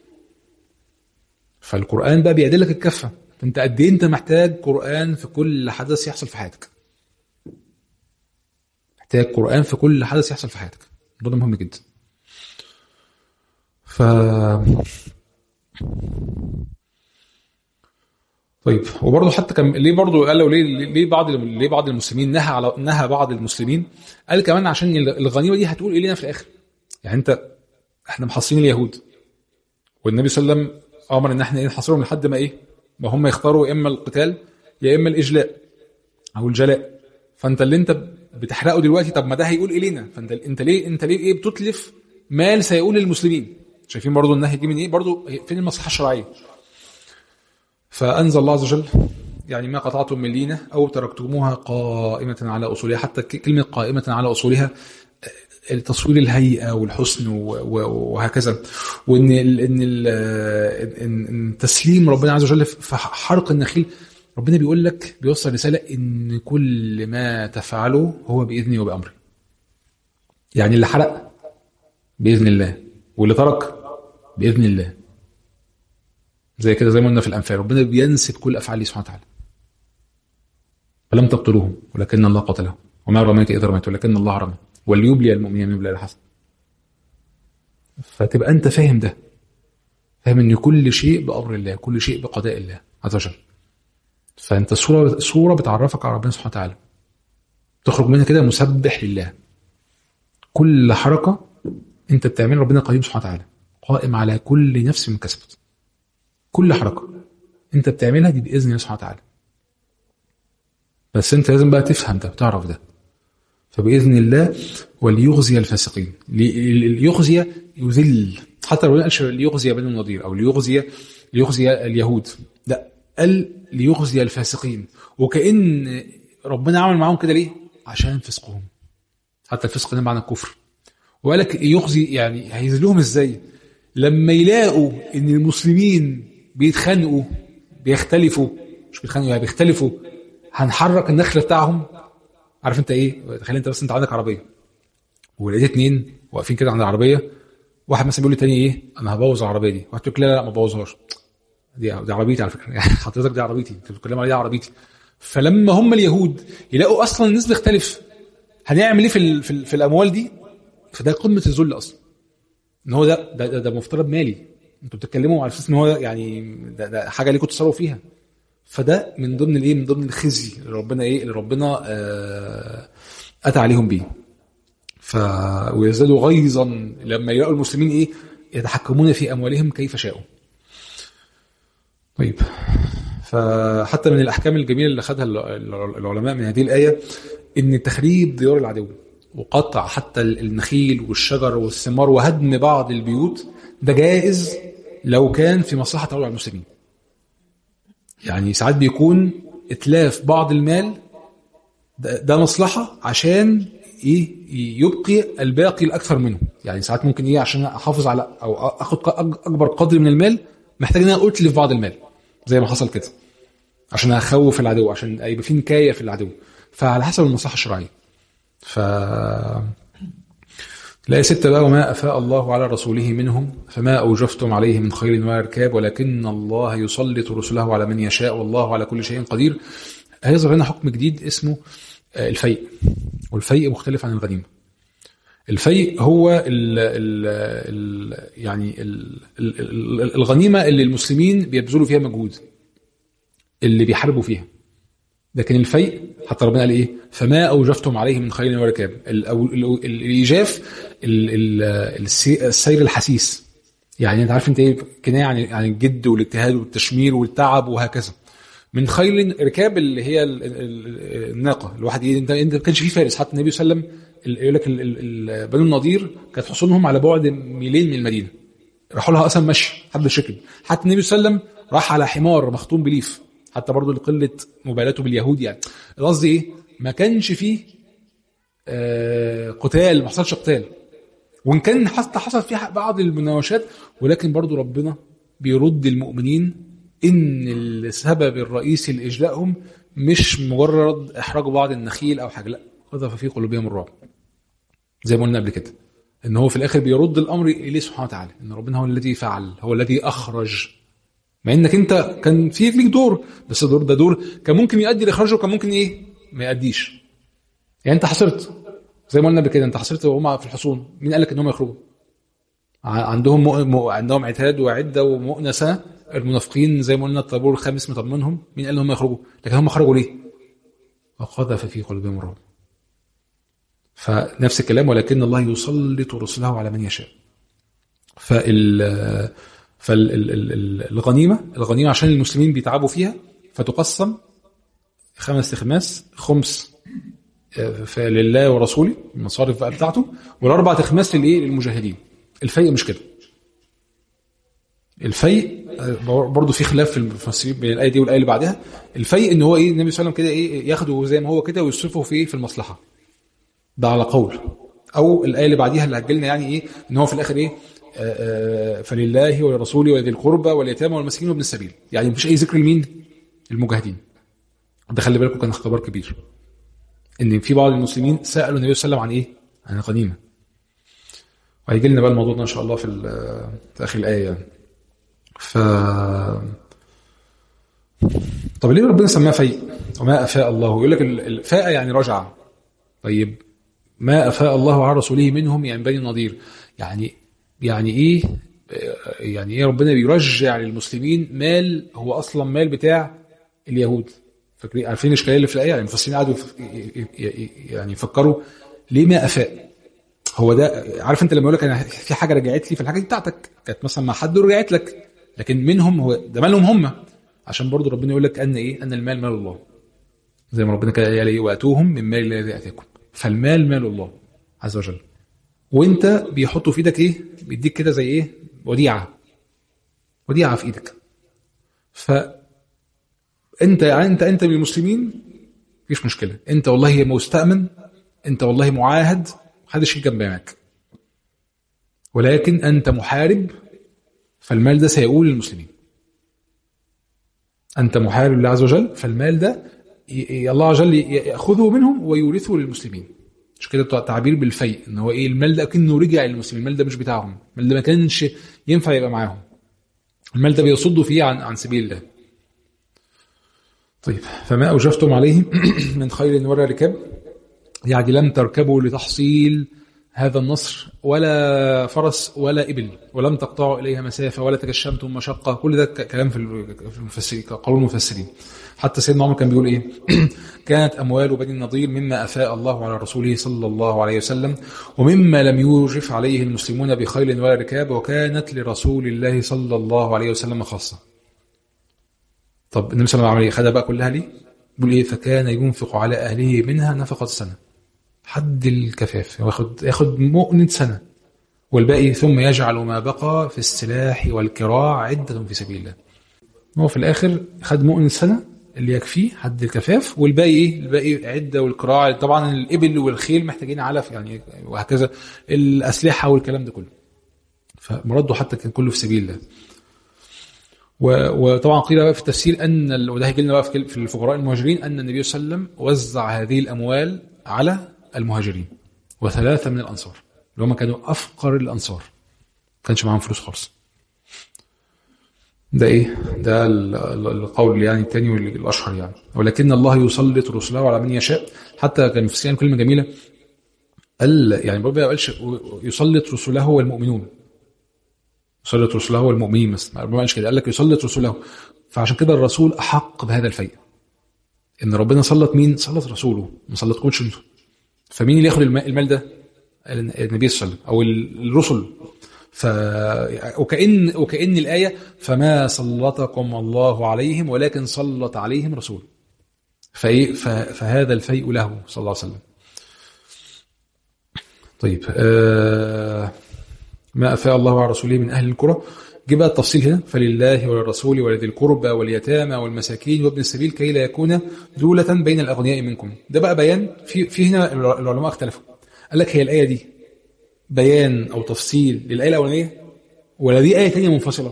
فالقران بقى بيعدل لك الكفه فانت قد ايه انت محتاج قران في كل حدث يحصل في حياتك محتاج قرآن في كل حدث يحصل في حياتك ده مهم جدا ف طيب وبرضه حتى كان ليه برضه قال له ليه ليه بعض ليه بعض المسلمين نهى على نهى بعض المسلمين قال كمان عشان الغنيمه دي هتقول ايه لنا في الاخر يعني انت احنا محاصرين اليهود والنبي صلى الله عليه وسلم امر ان احنا إيه نحاصرهم لحد ما ايه ما هم يختاروا اما القتال يا اما الاجلاء او الجلاء فانت اللي انت بتحرقه دلوقتي طب ما ده هيقول ايه لنا فانت انت ليه انت ليه ايه بتتلف مال سيقول للمسلمين شايفين برضو النهي دي من ايه برضو فين المصلحه الشرعيه فانزل الله عز وجل يعني ما قطعتم من لينه او تركتموها قائمه على اصولها حتى ك- كلمه قائمه على اصولها آه، تصوير الهيئه والحسن و- و- وهكذا وان ال- ان ال- آه، ان إن تسليم ربنا عز وجل في حرق النخيل ربنا بيقول لك بيوصل رساله ان كل ما تفعله هو باذني وبامري يعني اللي حرق باذن الله واللي ترك باذن الله زي كده زي ما قلنا في الانفال ربنا بينسب كل افعاله سبحانه وتعالى فلم تقتلوهم ولكن الله قتلهم وما رميت اذ رميت ولكن الله رمى وليبلي المؤمنين من بلاء الحسن فتبقى انت فاهم ده فاهم ان كل شيء بامر الله كل شيء بقضاء الله عز وجل فانت صوره صوره بتعرفك على ربنا سبحانه وتعالى تخرج منها كده مسبح لله كل حركه انت بتعملها ربنا قديم سبحانه وتعالى قائم على كل نفس ما كسبت كل حركه انت بتعملها دي باذن الله سبحانه وتعالى بس انت لازم بقى تفهم ده وتعرف ده فباذن الله وليخزي الفاسقين لي- ليخزي يذل حتى لو ما قالش ليخزي بني النضير او ليخزي ليخزي اليهود لا قال ليخزي الفاسقين وكأن ربنا عمل معاهم كده ليه؟ عشان فسقهم حتى الفسق ده معنى الكفر وقال لك يخزي يعني هيذلهم ازاي؟ لما يلاقوا ان المسلمين بيتخانقوا بيختلفوا مش بيتخانقوا يعني بيختلفوا هنحرك النخل بتاعهم عارف انت ايه؟ تخيل انت بس انت عندك عربيه ولقيت اتنين واقفين كده عند العربيه واحد مثلا بيقول للتاني ايه؟ انا هبوظ العربيه دي، واحد يقول لك لا لا ما تبوظهاش دي دي عربيتي على فكره يعني حضرتك دي عربيتي انت بتتكلم عليها عربيتي فلما هم اليهود يلاقوا اصلا الناس بتختلف هنعمل ايه في ال في, ال في الاموال دي؟ فده قمه الذل اصلا ان هو ده ده, ده, ده مفترض مالي انتوا بتتكلموا على اساس ان هو يعني ده, ده حاجه ليكم تتصرفوا فيها فده من ضمن الايه من ضمن الخزي اللي ربنا ايه اللي ربنا آه اتى عليهم بيه ف ويزدادوا غيظا لما يلاقوا المسلمين ايه يتحكمون في اموالهم كيف شاءوا طيب فحتى من الاحكام الجميله اللي خدها العلماء من هذه الايه ان تخريب ديار العدو وقطع حتى النخيل والشجر والثمار وهدم بعض البيوت ده جائز لو كان في مصلحه تولع المسلمين يعني ساعات بيكون اتلاف بعض المال ده, ده مصلحه عشان ايه يبقي الباقي الاكثر منه يعني ساعات ممكن ايه عشان احافظ على او اخد اكبر قدر من المال محتاج ان انا اتلف بعض المال زي ما حصل كده عشان اخوف العدو عشان يبقى في نكايه في العدو فعلى حسب المصلحه الشرعيه ف لا ستة بقى وما أفاء الله على رسوله منهم فما أوجفتم عليه من خير ولا ركاب ولكن الله يسلط رسله على من يشاء والله على كل شيء قدير هيظهر لنا حكم جديد اسمه آه، الفيء والفيء مختلف عن الغنيمة الفيء هو ال ال ال يعني ال ال الغنيمة اللي المسلمين بيبذلوا فيها مجهود اللي بيحاربوا فيها لكن الفيء حتى ربنا قال ايه فما اوجفتم عليه من خيل وركاب ال- أو- ال- الايجاف ال- ال- السي- السير الحسيس يعني انت عارف انت ايه كنايه عن عن الجد والاجتهاد والتشمير والتعب وهكذا من خيل ركاب اللي هي ال- ال- ال- الناقه الواحد ايه انت انت ما كانش فيه فارس حتى النبي صلى الله عليه وسلم ال- يقول لك ال- ال- ال- بنو النضير كانت حصونهم على بعد ميلين من المدينه راحوا لها اصلا مشي حد شكل حتى النبي صلى الله عليه وسلم راح على حمار مختوم بليف حتى برضه لقله مبالاته باليهود يعني قصدي ايه ما كانش فيه آه قتال ما حصلش قتال وان كان حتى حصل فيه بعض المناوشات ولكن برضه ربنا بيرد المؤمنين ان السبب الرئيسي لاجلائهم مش مجرد احراج بعض النخيل او حاجه لا قذف في قلوبهم الرعب زي ما قلنا قبل كده ان هو في الاخر بيرد الامر اليه سبحانه وتعالى ان ربنا هو الذي فعل هو الذي اخرج مع انك انت كان في ليك دور بس الدور ده دور كان ممكن يؤدي لاخراجه وكان ممكن ايه ما يأديش يعني انت حصرت زي ما قلنا قبل كده انت حصرت وهم في الحصون مين قال لك ان هم يخرجوا ع- عندهم مؤ... مؤ... عندهم عتاد وعده ومؤنسه المنافقين زي ما قلنا الطابور الخامس مطمنهم مين قال ان هم يخرجوا لكن هم خرجوا ليه وقذف في قلوبهم الرعب فنفس الكلام ولكن الله يسلط رسله على من يشاء فال فالغنيمه الغنيمه عشان المسلمين بيتعبوا فيها فتقسم خمس اخماس خمس آه، فلله ورسوله المصارف بقى بتاعته والاربع اخماس للايه للمجاهدين الفيء مش كده الفيء آه، برضه في خلاف في المفسرين بين الايه دي والايه اللي بعدها الفيء ان هو ايه النبي صلى الله عليه وسلم كده ايه ياخده زي ما هو كده ويصرفه في ايه في المصلحه ده على قول او الايه اللي بعديها اللي هتجيلنا يعني ايه ان هو في الاخر ايه آه، آه، فلله ولرسوله ولذي القربى واليتامى والمساكين وابن السبيل يعني مفيش اي ذكر لمين المجاهدين ده خلي بالكم كان اختبار كبير ان في بعض المسلمين سالوا النبي صلى الله عليه وسلم عن ايه عن الغنيمه وهيجي لنا بقى الموضوع ده ان شاء الله في ال- في اخر الايه يعني ف طب ليه ربنا سماها فيء وما افاء الله يقول لك ال- الفاء يعني رجع طيب ما افاء الله على رسوله منهم يعني بني النضير يعني يعني ايه يعني ايه ربنا بيرجع للمسلمين مال هو اصلا مال بتاع اليهود فاكرين عارفين الاشكاليه اللي في الايه يعني المفسرين قعدوا يف- ي- ي- يعني يفكروا ليه ما افاء هو ده عارف انت لما يقول لك انا في حاجه رجعت لي فالحاجه دي بتاعتك كانت مثلا مع حد ورجعت لك لكن منهم هو ده مالهم هم عشان برضو ربنا يقول لك ان ايه ان المال مال الله زي ما ربنا كده قال ايه واتوهم من مال الذي اتاكم فالمال مال الله عز وجل وانت بيحطوا في ايدك ايه بيديك كده زي ايه وديعه وديعه في ايدك ف انت يعني انت انت من المسلمين مفيش مشكله انت والله مستأمن انت والله معاهد محدش يجي جنبك ولكن انت محارب فالمال ده سيؤول للمسلمين انت محارب لله عز وجل فالمال ده ي- ي- الله عز وجل ياخذه منهم ويورثه للمسلمين مش كده بتاع تعبير بالفيء ان هو ايه المال ده كأنه رجع للمسلمين المال ده مش بتاعهم المال ده ما كانش ينفع يبقى معاهم المال ده بيصدوا فيه عن عن سبيل الله طيب فما أوجفتم عليه من خير ولا ركاب يعني لم تركبوا لتحصيل هذا النصر ولا فرس ولا إبل ولم تقطعوا إليها مسافة ولا تجشمتم مشقة كل ده ك- كلام في ال- في المفسرين قول المفسرين حتى سيدنا عمر كان بيقول إيه كانت أموال بني النضير مما أفاء الله على رسوله صلى الله عليه وسلم ومما لم يوجف عليه المسلمون بخيل ولا ركاب وكانت لرسول الله صلى الله عليه وسلم خاصة طب النبي صلى الله عليه وسلم خدها بقى كلها ليه؟ بيقول ايه فكان ينفق على اهله منها نفقه سنه حد الكفاف ياخد ياخد مؤنة سنه والباقي ثم يجعل ما بقى في السلاح والكراع عده في سبيل الله هو في الاخر خد مؤنة سنه اللي يكفيه حد الكفاف والباقي ايه؟ الباقي عده والكراع طبعا الابل والخيل محتاجين علف يعني وهكذا الاسلحه والكلام ده كله فمرده حتى كان كله في سبيل الله و- وطبعا قيل بقى في التفسير ان ال- وده هيجي لنا بقى في كل- في الفقراء المهاجرين ان النبي صلى الله عليه وسلم وزع هذه الاموال على المهاجرين وثلاثه من الانصار اللي هم كانوا افقر الانصار ما كانش معاهم فلوس خالص ده ايه ده ال- ال- القول يعني الثاني والاشهر يعني ولكن الله يسلط رسله على من يشاء حتى كان في سيان كلمه جميله قال يعني ربنا ما قالش يسلط رسله والمؤمنون يسلط رسله والمؤمنين بس ربنا ما قالش كده قال لك يسلط رسله فعشان كده الرسول احق بهذا الفيء ان ربنا سلط مين سلط رسوله ما سلطكمش انتوا فمين اللي ياخد الم- المال ده النبي صلى الله عليه وسلم او ال- الرسل ف وكأن وكأن الآية فما سلطكم الله عليهم ولكن سلط عليهم رسول فإيه ف- فهذا الفيء له صلى الله عليه وسلم طيب آه ما أفاء الله على رسوله من أهل القرى جه بقى التفصيل هنا فلله وللرسول ولذي القربى واليتامى والمساكين وابن السبيل كي لا يكون دولة بين الأغنياء منكم ده بقى بيان في في هنا العلماء اختلفوا قال لك هي الآية دي بيان أو تفصيل للآية الأولانية ولا دي آية تانية منفصلة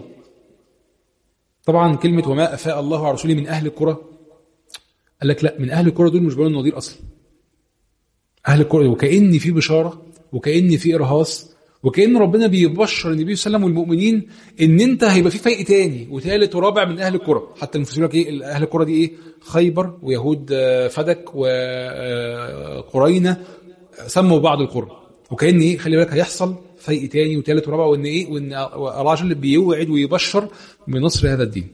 طبعا كلمة وما أفاء الله على رسوله من أهل القرى قال لك لا من أهل القرى دول مش بنو النضير أصلا أهل القرى وكأن في بشارة وكأن في إرهاص وكأن ربنا بيبشر النبي صلى الله عليه وسلم والمؤمنين إن أنت هيبقى في فيء تاني وثالث ورابع من أهل القرى حتى المفسرين يقول لك إيه أهل القرى دي إيه خيبر ويهود آه، فدك وقرينة سموا بعض القرى وكأن إيه خلي بالك هيحصل فيء تاني وثالث ورابع وإن إيه وإن الراجل بيوعد ويبشر بنصر هذا الدين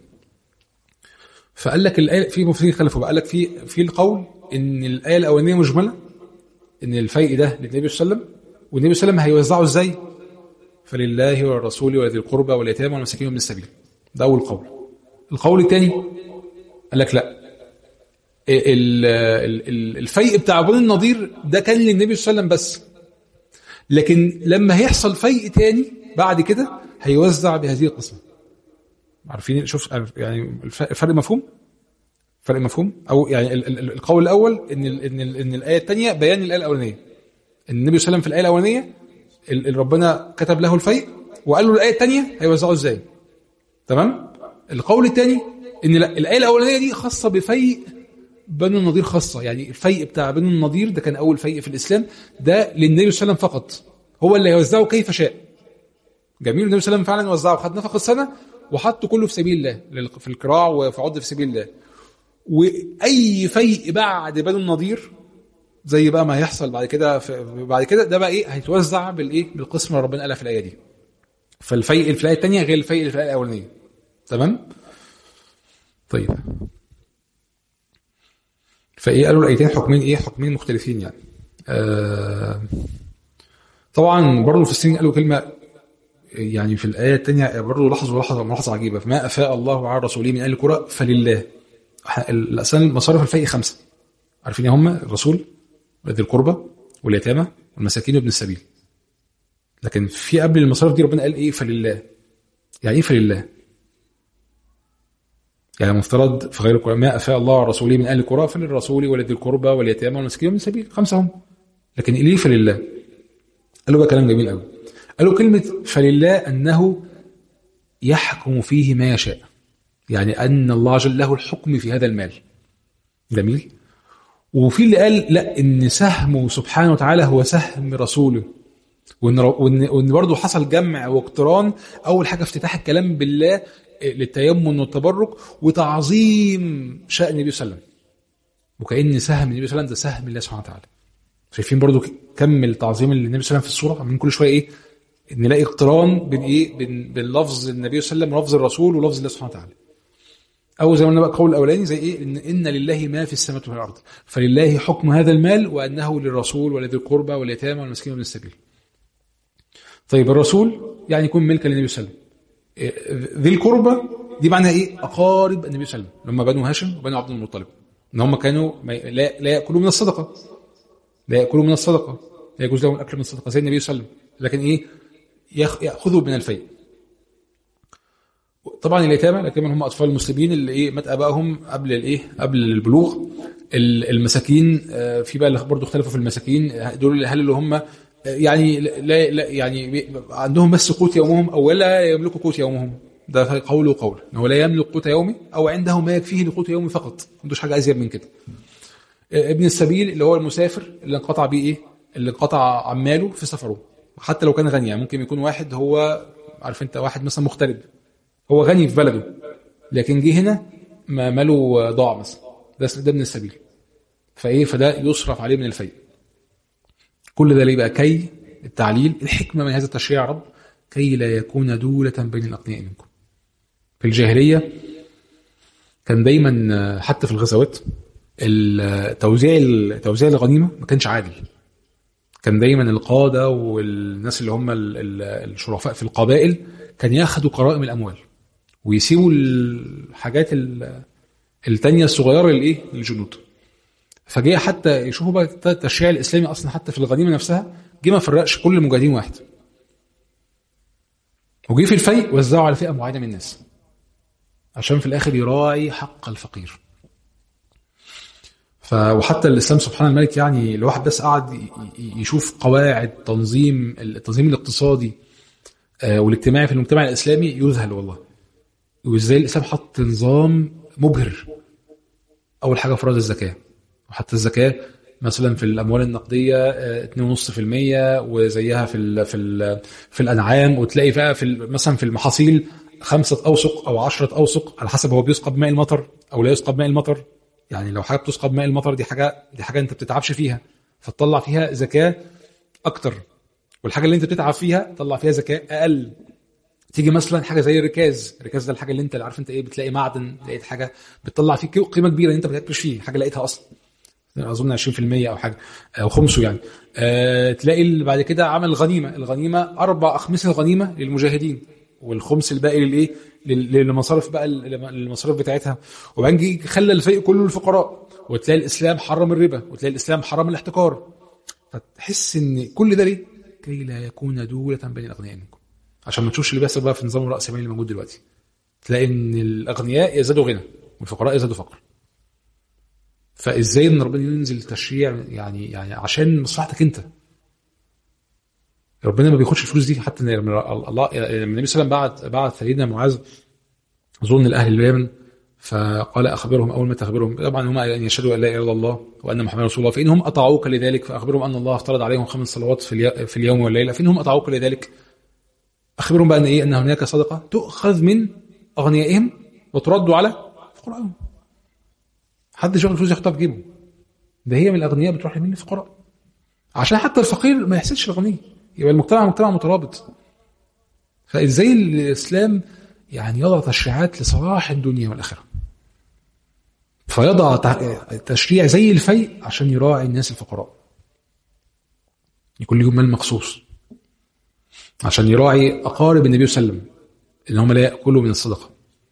فقال لك الآية في مفسرين خلفوا بقى قال لك في في القول إن الآية الأولانية مجملة ان الفيء ده للنبي صلى الله عليه وسلم والنبي صلى الله عليه وسلم هيوزعه ازاي فلله والرسول ولذي القربى واليتامى والمساكين وابن السبيل ده اول قول القول الثاني قال لك لا ال- ال- ال- الفيء بتاع بني النضير ده كان للنبي صلى الله عليه وسلم بس لكن لما هيحصل فيء تاني بعد كده هيوزع بهذه القسمه عارفين شوف يعني الف- الفرق مفهوم فرق مفهوم او يعني ال- ال- القول الاول ان ال ان ال ان الايه الثانيه بيان الايه الاولانيه ان النبي صلى الله عليه وسلم في الايه الاولانيه ال- ال- ربنا كتب له الفيء وقال له الايه الثانيه هيوزعه ازاي تمام القول الثاني ان لا الايه الاولانيه دي خاصه بفيء بنو النضير خاصه يعني الفيء بتاع بنو النضير ده كان اول فيء في الاسلام ده للنبي صلى الله عليه وسلم فقط هو اللي هيوزعه كيف شاء جميل النبي صلى الله عليه وسلم فعلا وزعه خد نفقه السنه وحطه كله في سبيل الله لل- في القراع وفي عض في سبيل الله واي فيء بعد بنو النضير زي بقى ما هيحصل بعد كده في- بعد كده ده بقى ايه هيتوزع بالايه بالقسم اللي ربنا قالها في الايه دي فالفيء اللي في الايه الثانيه غير الفيء اللي في الايه الاولانيه تمام طيب فايه قالوا الايتين حكمين ايه حكمين مختلفين يعني آه طبعا برضه في السنين قالوا كلمه يعني في الايه الثانيه برضه لاحظوا لحظه ملاحظه عجيبه فما افاء الله على رسوله من اهل القرى فلله الاسنان مصارف الفيء خمسه عارفين ايه هم الرسول وذي القربى واليتامى والمساكين وابن السبيل لكن في قبل المصارف دي ربنا قال ايه فلله يعني ايه فلله يعني مفترض في غير القرآن ما أفاء الله على رسوله من أهل القرى فللرسول ولذي القربى واليتامى والمساكين وابن السبيل خمسة هم لكن ليه فلله قالوا بقى كلام جميل قوي قالوا كلمة فلله أنه يحكم فيه ما يشاء يعني أن الله جل له الحكم في هذا المال جميل وفي اللي قال لا ان سهمه سبحانه وتعالى هو سهم رسوله وان وان, وإن برضه حصل جمع واقتران اول حاجه افتتاح الكلام بالله للتيمن والتبرك وتعظيم شان النبي صلى الله عليه وسلم وكان سهم النبي صلى الله عليه وسلم ده سهم الله سبحانه وتعالى شايفين برضه كم التعظيم اللي النبي صلى الله عليه وسلم في الصوره عاملين كل شويه ايه نلاقي اقتران بين ايه بين, بين لفظ النبي صلى الله عليه وسلم ولفظ الرسول ولفظ الله سبحانه وتعالى أو زي ما قلنا بقى القول الأولاني زي إيه إن, إن لله ما في السماوات والأرض فلله حكم هذا المال وأنه للرسول ولذي القربى واليتامى والمسكين وابن السبيل طيب الرسول يعني يكون ملكا للنبي صلى الله عليه وسلم ذي القربى دي معناها إيه أقارب النبي صلى الله عليه وسلم لما بنو هاشم وبنو عبد المطلب إن هم كانوا لا, لا يأكلوا من الصدقة لا يأكلوا من الصدقة لا يجوز لهم الأكل من الصدقة زي النبي صلى الله عليه وسلم لكن إيه يأخذوا من الفيء طبعا اليتامى اليتامى هم اطفال المسلمين اللي ايه مات ابائهم قبل الايه قبل البلوغ المساكين في بقى برضه اختلفوا في المساكين دول هل اللي هم يعني لا, لا يعني عندهم بس قوت يومهم او ولا يملكوا قوت يومهم ده قول وقول انه لا يملك قوت يومي او عنده ما يكفيه لقوت يومي فقط ما عندوش حاجه ازيد من كده ابن السبيل اللي هو المسافر اللي انقطع بيه ايه اللي انقطع عماله في سفره حتى لو كان غني يعني ممكن يكون واحد هو عارف انت واحد مثلا مغترب هو غني في بلده لكن جه هنا ما ماله ضاع مثلا ده ده من السبيل فايه فده يصرف عليه من الفيء كل ده ليه بقى كي التعليل الحكمه من هذا التشريع يا رب كي لا يكون دولة بين الأغنياء منكم في الجاهلية كان دايما حتى في الغزوات توزيع توزيع الغنيمة ما كانش عادل كان دايما القادة والناس اللي هم الشرفاء في القبائل كان ياخدوا قرائم الأموال ويسيبوا الحاجات التانية الصغيرة للإيه؟ للجنود فجاء حتى يشوفوا بقى التشريع الإسلامي أصلا حتى في الغنيمة نفسها جه ما فرقش كل المجاهدين واحد وجه في الفيء وزعه على فئة معينة من الناس عشان في الآخر يراعي حق الفقير ف وحتى الاسلام سبحان الملك يعني الواحد بس قعد يشوف قواعد تنظيم التنظيم الاقتصادي والاجتماعي في المجتمع الاسلامي يذهل والله وازاي الاسلام حط نظام مبهر اول حاجه فرض الزكاه وحتى الزكاه مثلا في الاموال النقديه 2.5% وزيها في ال في ال في الانعام وتلاقي بقى في مثلا في المحاصيل خمسة أوسق أو عشرة أوسق على حسب هو بيسقى بماء المطر أو لا يسقى بماء المطر يعني لو حاجة بتسقى بماء المطر دي حاجة دي حاجة أنت بتتعبش فيها فتطلع فيها زكاة أكتر والحاجة اللي أنت بتتعب فيها تطلع فيها زكاة أقل تيجي مثلا حاجة زي الركاز الركاز ده الحاجة اللي أنت اللي عارف أنت إيه بتلاقي معدن لقيت حاجة بتطلع فيه قيمة كبيرة أنت ما بتاكلش فيه حاجة لقيتها أصلا اظن 20% او حاجه او خمسه يعني أه تلاقي اللي بعد كده عمل غنيمه الغنيمه اربع اخماس الغنيمه للمجاهدين والخمس الباقي للايه للمصارف بقى المصارف بتاعتها وبعدين خلى الفيء كله للفقراء وتلاقي الاسلام حرم الربا وتلاقي الاسلام حرم الاحتكار فتحس ان كل ده ليه كي لا يكون دوله بين الاغنياء منكم عشان ما تشوفش اللي بيحصل بقى في نظام الراسمالي اللي موجود دلوقتي تلاقي ان الاغنياء يزدادوا غنى والفقراء يزدادوا فقر فازاي ان ربنا ينزل تشريع يعني يعني عشان مصلحتك انت ربنا ما بياخدش الفلوس دي حتى لما الله لما النبي صلى الله عليه وسلم بعت بعت سيدنا معاذ ظن الاهل اليمن فقال اخبرهم اول ما تخبرهم طبعا هم ان يشهدوا ان لا اله الا الله وان محمدا رسول الله فانهم اطاعوك لذلك فاخبرهم ان الله افترض عليهم خمس صلوات في في اليوم والليله فانهم اطاعوك لذلك اخبرهم بان ايه ان هناك صدقه تؤخذ من اغنيائهم وترد على فقرائهم حد شغل فلوس يحطها في جيبه ده هي من الاغنياء بتروح لمين الفقراء عشان حتى الفقير ما يحسدش الغني يبقى المجتمع مجتمع مترابط فازاي الاسلام يعني يضع تشريعات لصلاح الدنيا والاخره فيضع تشريع زي الفيء عشان يراعي الناس الفقراء يكون لهم مال مخصوص عشان يراعي اقارب النبي صلى الله عليه وسلم ان هم لا ياكلوا من الصدقه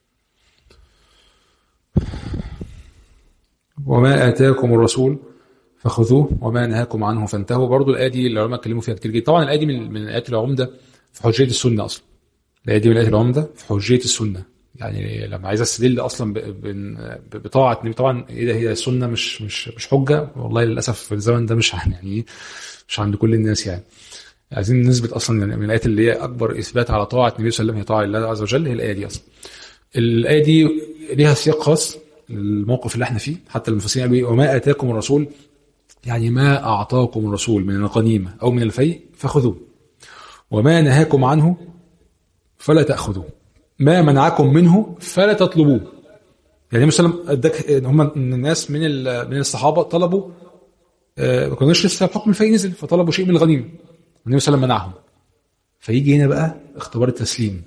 وما آتاكم الرسول فخذوه وما نهاكم عنه فانتهوا برضو الآية دي العلماء اتكلموا فيها كتير جدا طبعا الآية دي من من الآيات العمدة في حجية السنة أصلا الآية دي من الآيات العمدة في حجية السنة يعني لما عايز استدل اصلا بطاعه النبي طبعا ايه ده هي السنه مش مش مش حجه والله للاسف في الزمن ده مش يعني مش عند كل الناس يعني عايزين نثبت اصلا يعني من الايات اللي هي اكبر اثبات على طاعه النبي صلى الله عليه وسلم هي طاعه الله عز وجل هي الايه دي اصلا الايه دي ليها سياق خاص الموقف اللي احنا فيه حتى المفسرين قالوا ايه وما اتاكم الرسول يعني ما اعطاكم الرسول من الغنيمه او من الفيء فخذوه وما نهاكم عنه فلا تاخذوه ما منعكم منه فلا تطلبوه يعني مثلا اداك هم الناس من من الصحابه طلبوا ما كانوش لسه حكم الفيء نزل فطلبوا شيء من الغنيمه النبي صلى الله عليه وسلم منعهم فيجي هنا بقى اختبار التسليم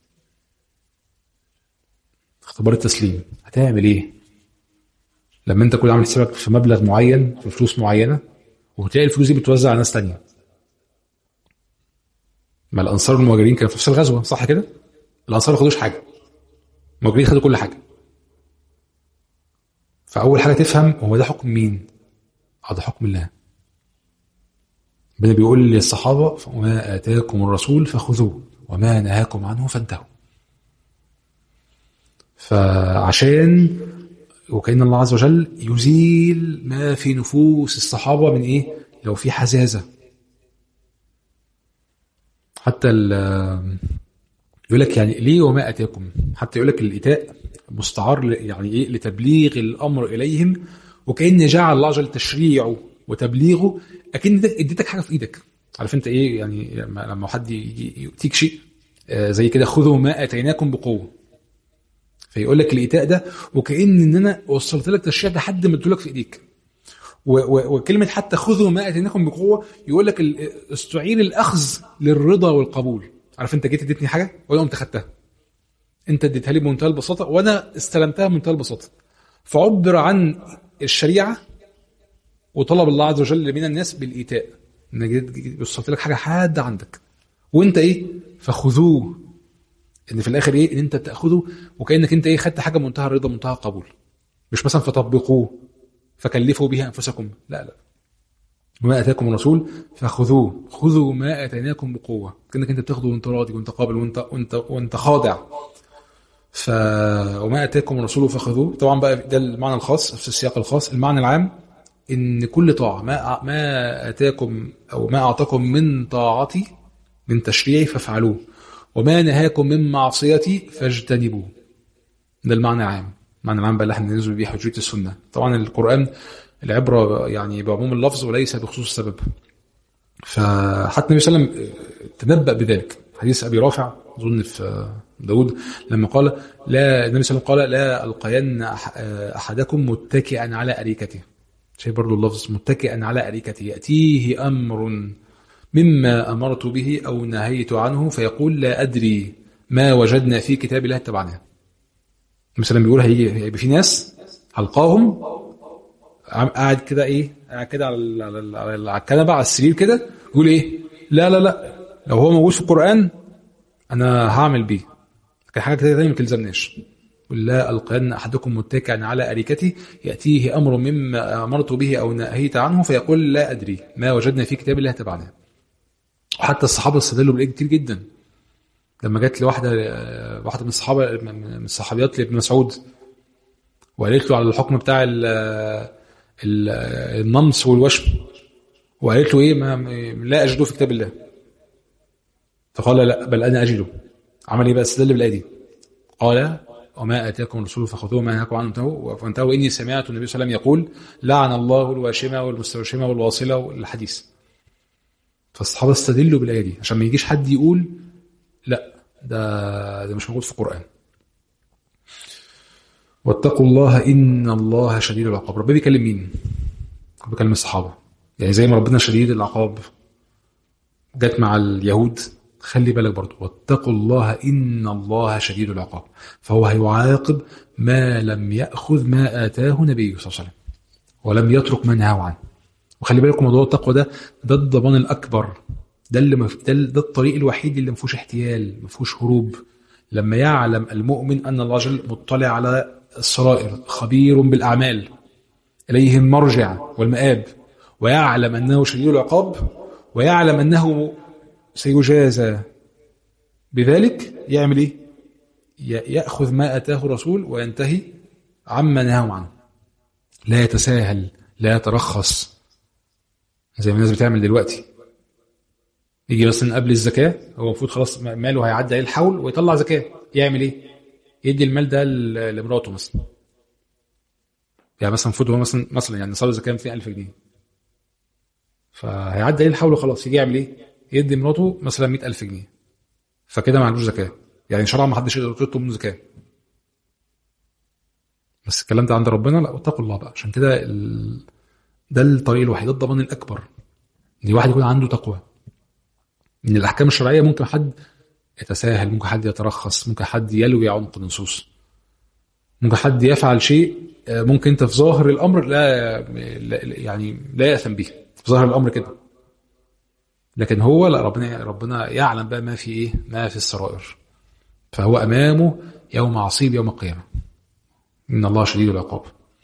اختبار التسليم هتعمل ايه لما انت كل عامل حسابك في مبلغ معين في فلوس معينه وتلاقي الفلوس دي بتوزع على ناس تانية ما الانصار والمهاجرين كانوا في نفس الغزوه صح كده الانصار ما خدوش حاجه المهاجرين خدوا كل حاجه فاول حاجه تفهم هو ده حكم مين اه ده حكم الله ربنا بيقول للصحابه وما اتاكم الرسول فخذوه وما نهاكم عنه فانتهوا فعشان وكأن الله عز وجل يزيل ما في نفوس الصحابة من إيه؟ لو في حزازة حتى يقول لك يعني ليه وما أتاكم حتى يقول لك الإتاء مستعار يعني إيه لتبليغ الأمر إليهم وكأن جعل الله عز وجل تشريعه وتبليغه أكن اديتك حاجة في إيدك عارف انت ايه يعني لما لما حد يجي يؤتيك شيء آه، زي كده خذوا ما اتيناكم بقوه فيقول لك الايتاء ده وكان ان انا وصلت لك تشريع لحد ما ادولك في ايديك و- و- وكلمه حتى خذوا ما اتيناكم بقوه يقول لك ال- استعير الاخذ للرضا والقبول عارف انت جيت اديتني حاجه وانا قمت خدتها انت اديتها لي بمنتهى البساطه وانا استلمتها بمنتهى البساطه فعبر عن الشريعه وطلب الله عز وجل من الناس بالايتاء ان جيت- جيت- وصلت لك حاجه حاده عندك وانت ايه فخذوه ان في الاخر ايه ان انت تاخذه وكانك انت ايه خدت حاجه منتهى الرضا منتهى القبول مش مثلا فطبقوه فكلفوا بها انفسكم لا لا وما اتاكم الرسول فخذوه خذوا ما اتيناكم بقوه كانك انت بتاخده وانت راضي وانت قابل وانت وانت وانت خاضع ف وما اتاكم الرسول فخذوه طبعا بقى ده المعنى الخاص في السياق الخاص المعنى العام ان كل طاعه ما ما اتاكم او ما اعطاكم من طاعتي من تشريعي فافعلوه وما نهاكم من معصيتي فاجتنبوه ده المعنى العام المعنى العام بقى اللي احنا بننزل بيه حجيه السنه طبعا القران العبره يعني بعموم اللفظ وليس بخصوص السبب فحتى النبي صلى الله عليه وسلم تنبأ بذلك حديث ابي رافع اظن في داود لما قال لا النبي صلى الله عليه وسلم قال لا القين أح- احدكم متكئا على اريكته شيء برضو اللفظ متكئا على اريكته ياتيه امر مما امرت به او نهيت عنه فيقول لا ادري ما وجدنا في كتاب الله اتبعناه مثلا بيقول هيجي هيبقى في ناس هلقاهم عم- قاعد كده ايه قاعد كده على ال- على ال- على ال- على الكنبه على السرير كده يقول ايه لا لا لا لو هو موجود في القران انا هعمل بيه لكن حاجه كده تانية ما تلزمناش قل لا القين احدكم متكئا على اريكته ياتيه امر مما امرت به او نهيت عنه فيقول لا ادري ما وجدنا في كتاب الله تبعناه وحتى الصحابه استدلوا بالايه كتير جدا لما جت لواحده آه، واحده من الصحابه من الصحابيات لابن مسعود وقالت له على الحكم بتاع ال ال النمص والوشم وقالت له ايه ما ما- لا اجده في كتاب الله فقال لا بل انا اجده عمل ايه بقى استدل بالايه دي قال وما اتاكم الرسول فخذوه ما نهاكم عنه انتهوا فانتهوا اني سمعت النبي صلى الله عليه وسلم يقول لعن الله الواشمه والمستوشمه والواصله والحديث فالصحابه استدلوا بالايه دي عشان ما يجيش حد يقول لا ده ده مش موجود في القران واتقوا الله ان الله شديد العقاب ربنا بيكلم مين بيكلم الصحابه يعني زي ما ربنا شديد العقاب جت مع اليهود خلي بالك برضو واتقوا الله ان الله شديد العقاب فهو هيعاقب ما لم ياخذ ما اتاه نبيه صلى الله عليه وسلم ولم يترك ما نهاه عنه وخلي بالكم موضوع التقوى ده ده الضمان الاكبر ده اللي مف... ده, ده الطريق الوحيد اللي ما فيهوش احتيال ما فيهوش هروب لما يعلم المؤمن ان الله جل مطلع على السرائر خبير بالاعمال اليه المرجع والمآب ويعلم انه شديد العقاب ويعلم انه سيجازى بذلك يعمل ايه؟ ي- ياخذ ما اتاه الرسول وينتهي عما نهاه عنه لا يتساهل لا يترخص زي ما الناس بتعمل دلوقتي يجي مثلا قبل الزكاه هو المفروض خلاص ماله هيعدي عليه الحول ويطلع زكاه يعمل ايه؟ يدي المال ده ل- لمراته مثلا يعني مثلا المفروض هو مثلا مثلا يعني نصاب الزكاه 200000 جنيه فهيعدي عليه الحول وخلاص يجي يعمل ايه؟ يدي مراته مثلا 100000 جنيه فكده ما عندوش زكاه يعني شرعا ما حدش يقدر يطلب منه زكاه بس الكلام ده عند ربنا لا اتقوا الله بقى عشان كده ال... ده الطريق الوحيد ده الضمان الاكبر ان الواحد يكون عنده تقوى ان الاحكام الشرعيه ممكن حد يتساهل ممكن حد يترخص ممكن حد يلوي عنق النصوص ممكن حد يفعل شيء آه، ممكن انت في ظاهر الامر لا لا- يعني لا ياثم به في ظاهر الامر كده لكن هو لا ربنا ربنا يعلم بقى ما في ايه ما في السرائر فهو امامه يوم عصيب يوم القيامه ان الله شديد العقاب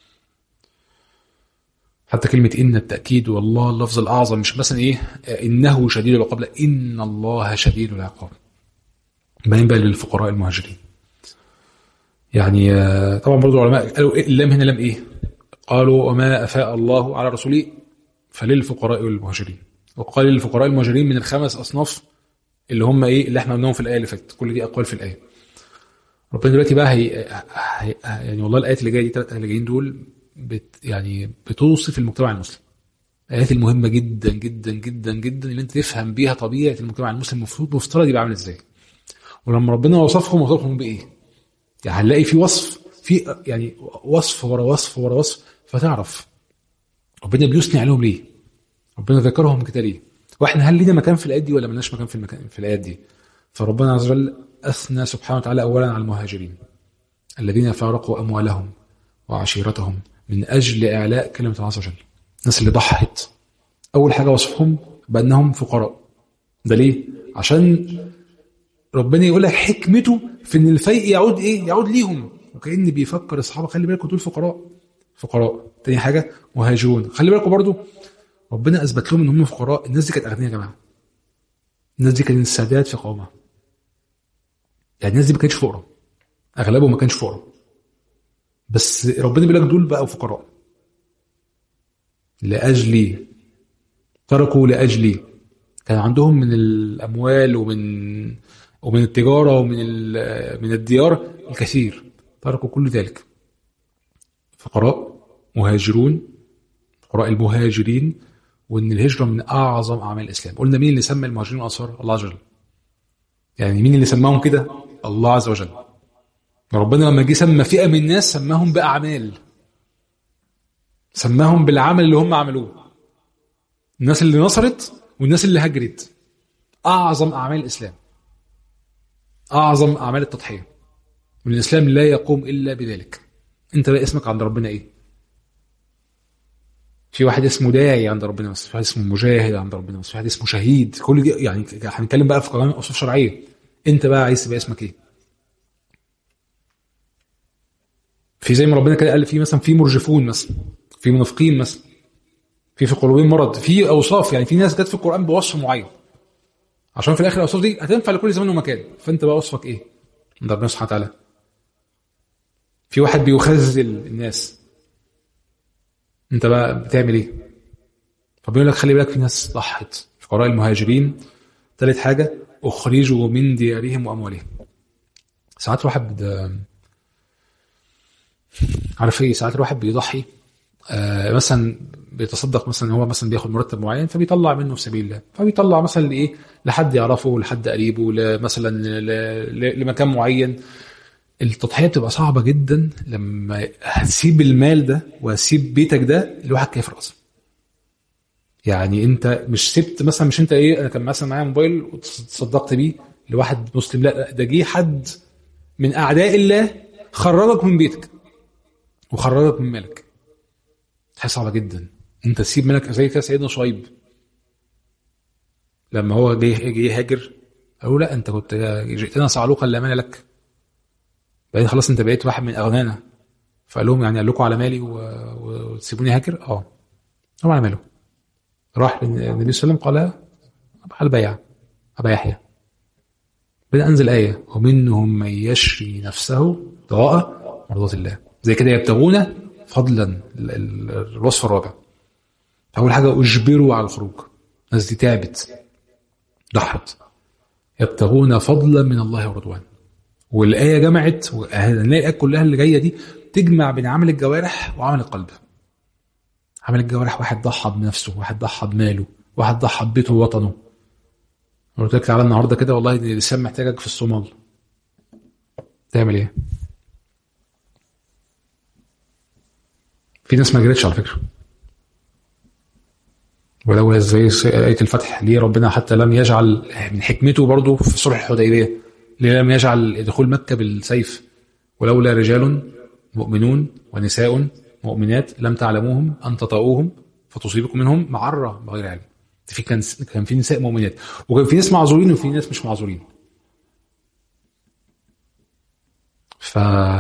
حتى كلمة إن التأكيد والله اللفظ الأعظم مش مثلا إيه آه، إنه شديد العقاب لا إن الله شديد العقاب باين بقى للفقراء المهاجرين يعني آه، طبعا برضو العلماء قالوا إيه اللام هنا لام إيه قالوا وما أفاء الله على رسوله فللفقراء والمهاجرين وقال للفقراء المهاجرين من الخمس أصناف اللي هم إيه اللي احنا قلناهم في الآية اللي فاتت كل دي أقوال في الآية ربنا دلوقتي بقى هي هي- يعني والله الآيات اللي جاية دي الثلاث اللي جايين دول بت يعني بتوصف المجتمع المسلم الآيات المهمة جدا جدا جدا جدا اللي أنت تفهم بيها طبيعة المجتمع المسلم المفروض مفترض يبقى عامل إزاي ولما ربنا وصفهم وصفهم بإيه يعني هنلاقي في وصف في يعني وصف ورا وصف ورا وصف فتعرف ربنا بيثني عليهم ليه ربنا ذكرهم كده ليه واحنا هل لينا مكان في الايات دي ولا ملناش مكان في المكان في الايات دي فربنا عز وجل اثنى سبحانه وتعالى اولا على المهاجرين الذين فارقوا اموالهم وعشيرتهم من اجل اعلاء كلمه الله عز وجل الناس اللي ضحت اول حاجه وصفهم بانهم فقراء ده ليه عشان ربنا يقول لك حكمته في ان الفيء يعود ايه يعود ليهم وكأن بيفكر اصحابه خلي بالكم دول فقراء فقراء تاني حاجه مهاجرون خلي بالكم برضو ربنا اثبت لهم ان هم فقراء الناس دي كانت اغنياء يا جماعه الناس دي كانت السادات في قومها يعني الناس دي ما كانتش فقراء اغلبهم ما كانش فقراء بس ربنا بيقول لك دول بقوا فقراء لاجلي تركوا لاجلي كان عندهم من الاموال ومن ومن التجاره ومن من الديار الكثير تركوا كل ذلك فقراء مهاجرون فقراء المهاجرين وان الهجره من اعظم اعمال الاسلام قلنا مين اللي سمى المهاجرين والانصار الله عز وجل يعني مين اللي سماهم كده الله عز وجل ربنا لما جه سمى فئه من الناس سماهم باعمال سماهم بالعمل اللي هم عملوه الناس اللي نصرت والناس اللي هجرت اعظم اعمال الاسلام اعظم اعمال التضحيه والاسلام لا يقوم الا بذلك انت بقى اسمك عند ربنا ايه في واحد اسمه داعي عند ربنا بس في واحد اسمه مجاهد عند ربنا بس في واحد اسمه شهيد كل دي يعني هنتكلم بقى في قوانين اصول شرعيه انت بقى عايز تبقى اسمك ايه في زي ما ربنا كده قال في مثلا في مرجفون مثلا في منافقين مثلا في في قلوبهم مرض في اوصاف يعني في ناس جت في القران بوصف معين عشان في الاخر الاوصاف دي هتنفع لكل زمان ومكان فانت بقى وصفك ايه عند ربنا سبحانه وتعالى في واحد بيخزل الناس انت بقى بتعمل ايه فبيقول لك خلي بالك في ناس ضحت فقراء المهاجرين ثالث حاجه اخرجوا من ديارهم واموالهم ساعات الواحد عارف ايه ساعات الواحد بيضحي آه مثلا بيتصدق مثلا هو مثلا بياخد مرتب معين فبيطلع منه في سبيل الله فبيطلع مثلا لايه لحد يعرفه لحد قريبه مثلا لمكان معين التضحيه بتبقى صعبه جدا لما هتسيب المال ده وهتسيب بيتك ده لواحد كافر اصلا يعني انت مش سبت مثلا مش انت ايه انا كان مثلا معايا موبايل وتصدقت بيه لواحد مسلم لا ده جه حد من اعداء الله خرجك من بيتك وخرجك من مالك حاجه صعبه جدا انت تسيب مالك زي كده سيدنا شعيب لما هو جه جه يهاجر قالوا لا انت كنت جئتنا صعلوقا لا مال لك بعدين خلاص انت بقيت واحد من اغنانا فقال لهم يعني قال لكم على مالي وتسيبوني هاجر اه هو على ماله راح للنبي صلى الله عليه وسلم قال على البيع ابا يحيى بدأ انزل ايه ومنهم من يشري نفسه ابتغاء مرضات الله زي كده يبتغون فضلا الوصف الرابع اول حاجه اجبروا على الخروج الناس دي تعبت ضحت يبتغون فضلا من الله ورضوان والايه جمعت هنلاقي الايات كلها اللي جايه دي تجمع بين عمل الجوارح وعمل القلب عمل الجوارح واحد ضحى بنفسه واحد ضحى بماله واحد ضحى ببيته ووطنه قلت لك تعالى النهارده كده والله الاسلام محتاجك في الصومال تعمل ايه في ناس ما جرتش على فكره ولو زي آية الفتح ليه ربنا حتى لم يجعل من حكمته برضه في صلح الحديبية ليه لم يجعل دخول مكة بالسيف ولولا رجال مؤمنون ونساء مؤمنات لم تعلموهم أن تطؤوهم فتصيبكم منهم معرة بغير علم في كان كان في نساء مؤمنات وكان في ناس معذورين وفي ناس مش معذورين ف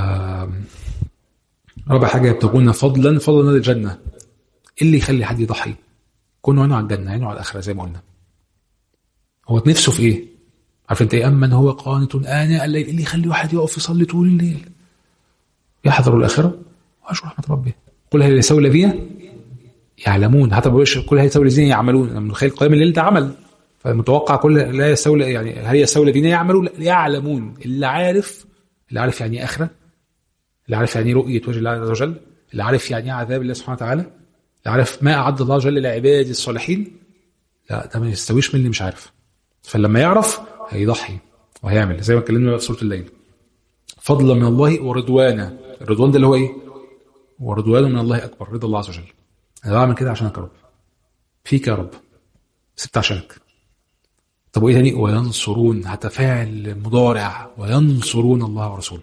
رابع حاجة يبتغون فضلا فضلا الجنة ايه اللي يخلي حد يضحي كونه عينه على الجنة عينه على الآخرة زي ما قلنا هو نفسه في ايه عارف انت ايه أمن هو قانت آناء الليل إيه اللي يخلي واحد يقف يصلي طول الليل يحذر الآخرة وأشكر رحمة ربه قل هل يستوي الذين يعلمون حتى ما بقولش كل هل يستوي الذين يعملون انا متخيل قيام الليل ده عمل فمتوقع كل لا يستوي يعني هل يستوي الذين يعملون يعلمون اللي عارف اللي عارف يعني ايه اخره اللي عارف يعني ايه رؤيه وجه الله عز وجل اللي عارف يعني ايه عذاب الله سبحانه وتعالى اللي عارف ما اعد الله جل لعباده الصالحين لا ده ما يستويش من اللي مش عارف فلما يعرف هيضحي وهيعمل زي ما اتكلمنا في سوره الليل فضلا من الله ورضوانا الرضوان ده اللي هو ايه ورضوان من الله اكبر رضا الله عز وجل انا بعمل كده عشانك يا رب فيك يا رب سبت عشانك طب وايه تاني وينصرون هتفاعل مضارع وينصرون الله ورسوله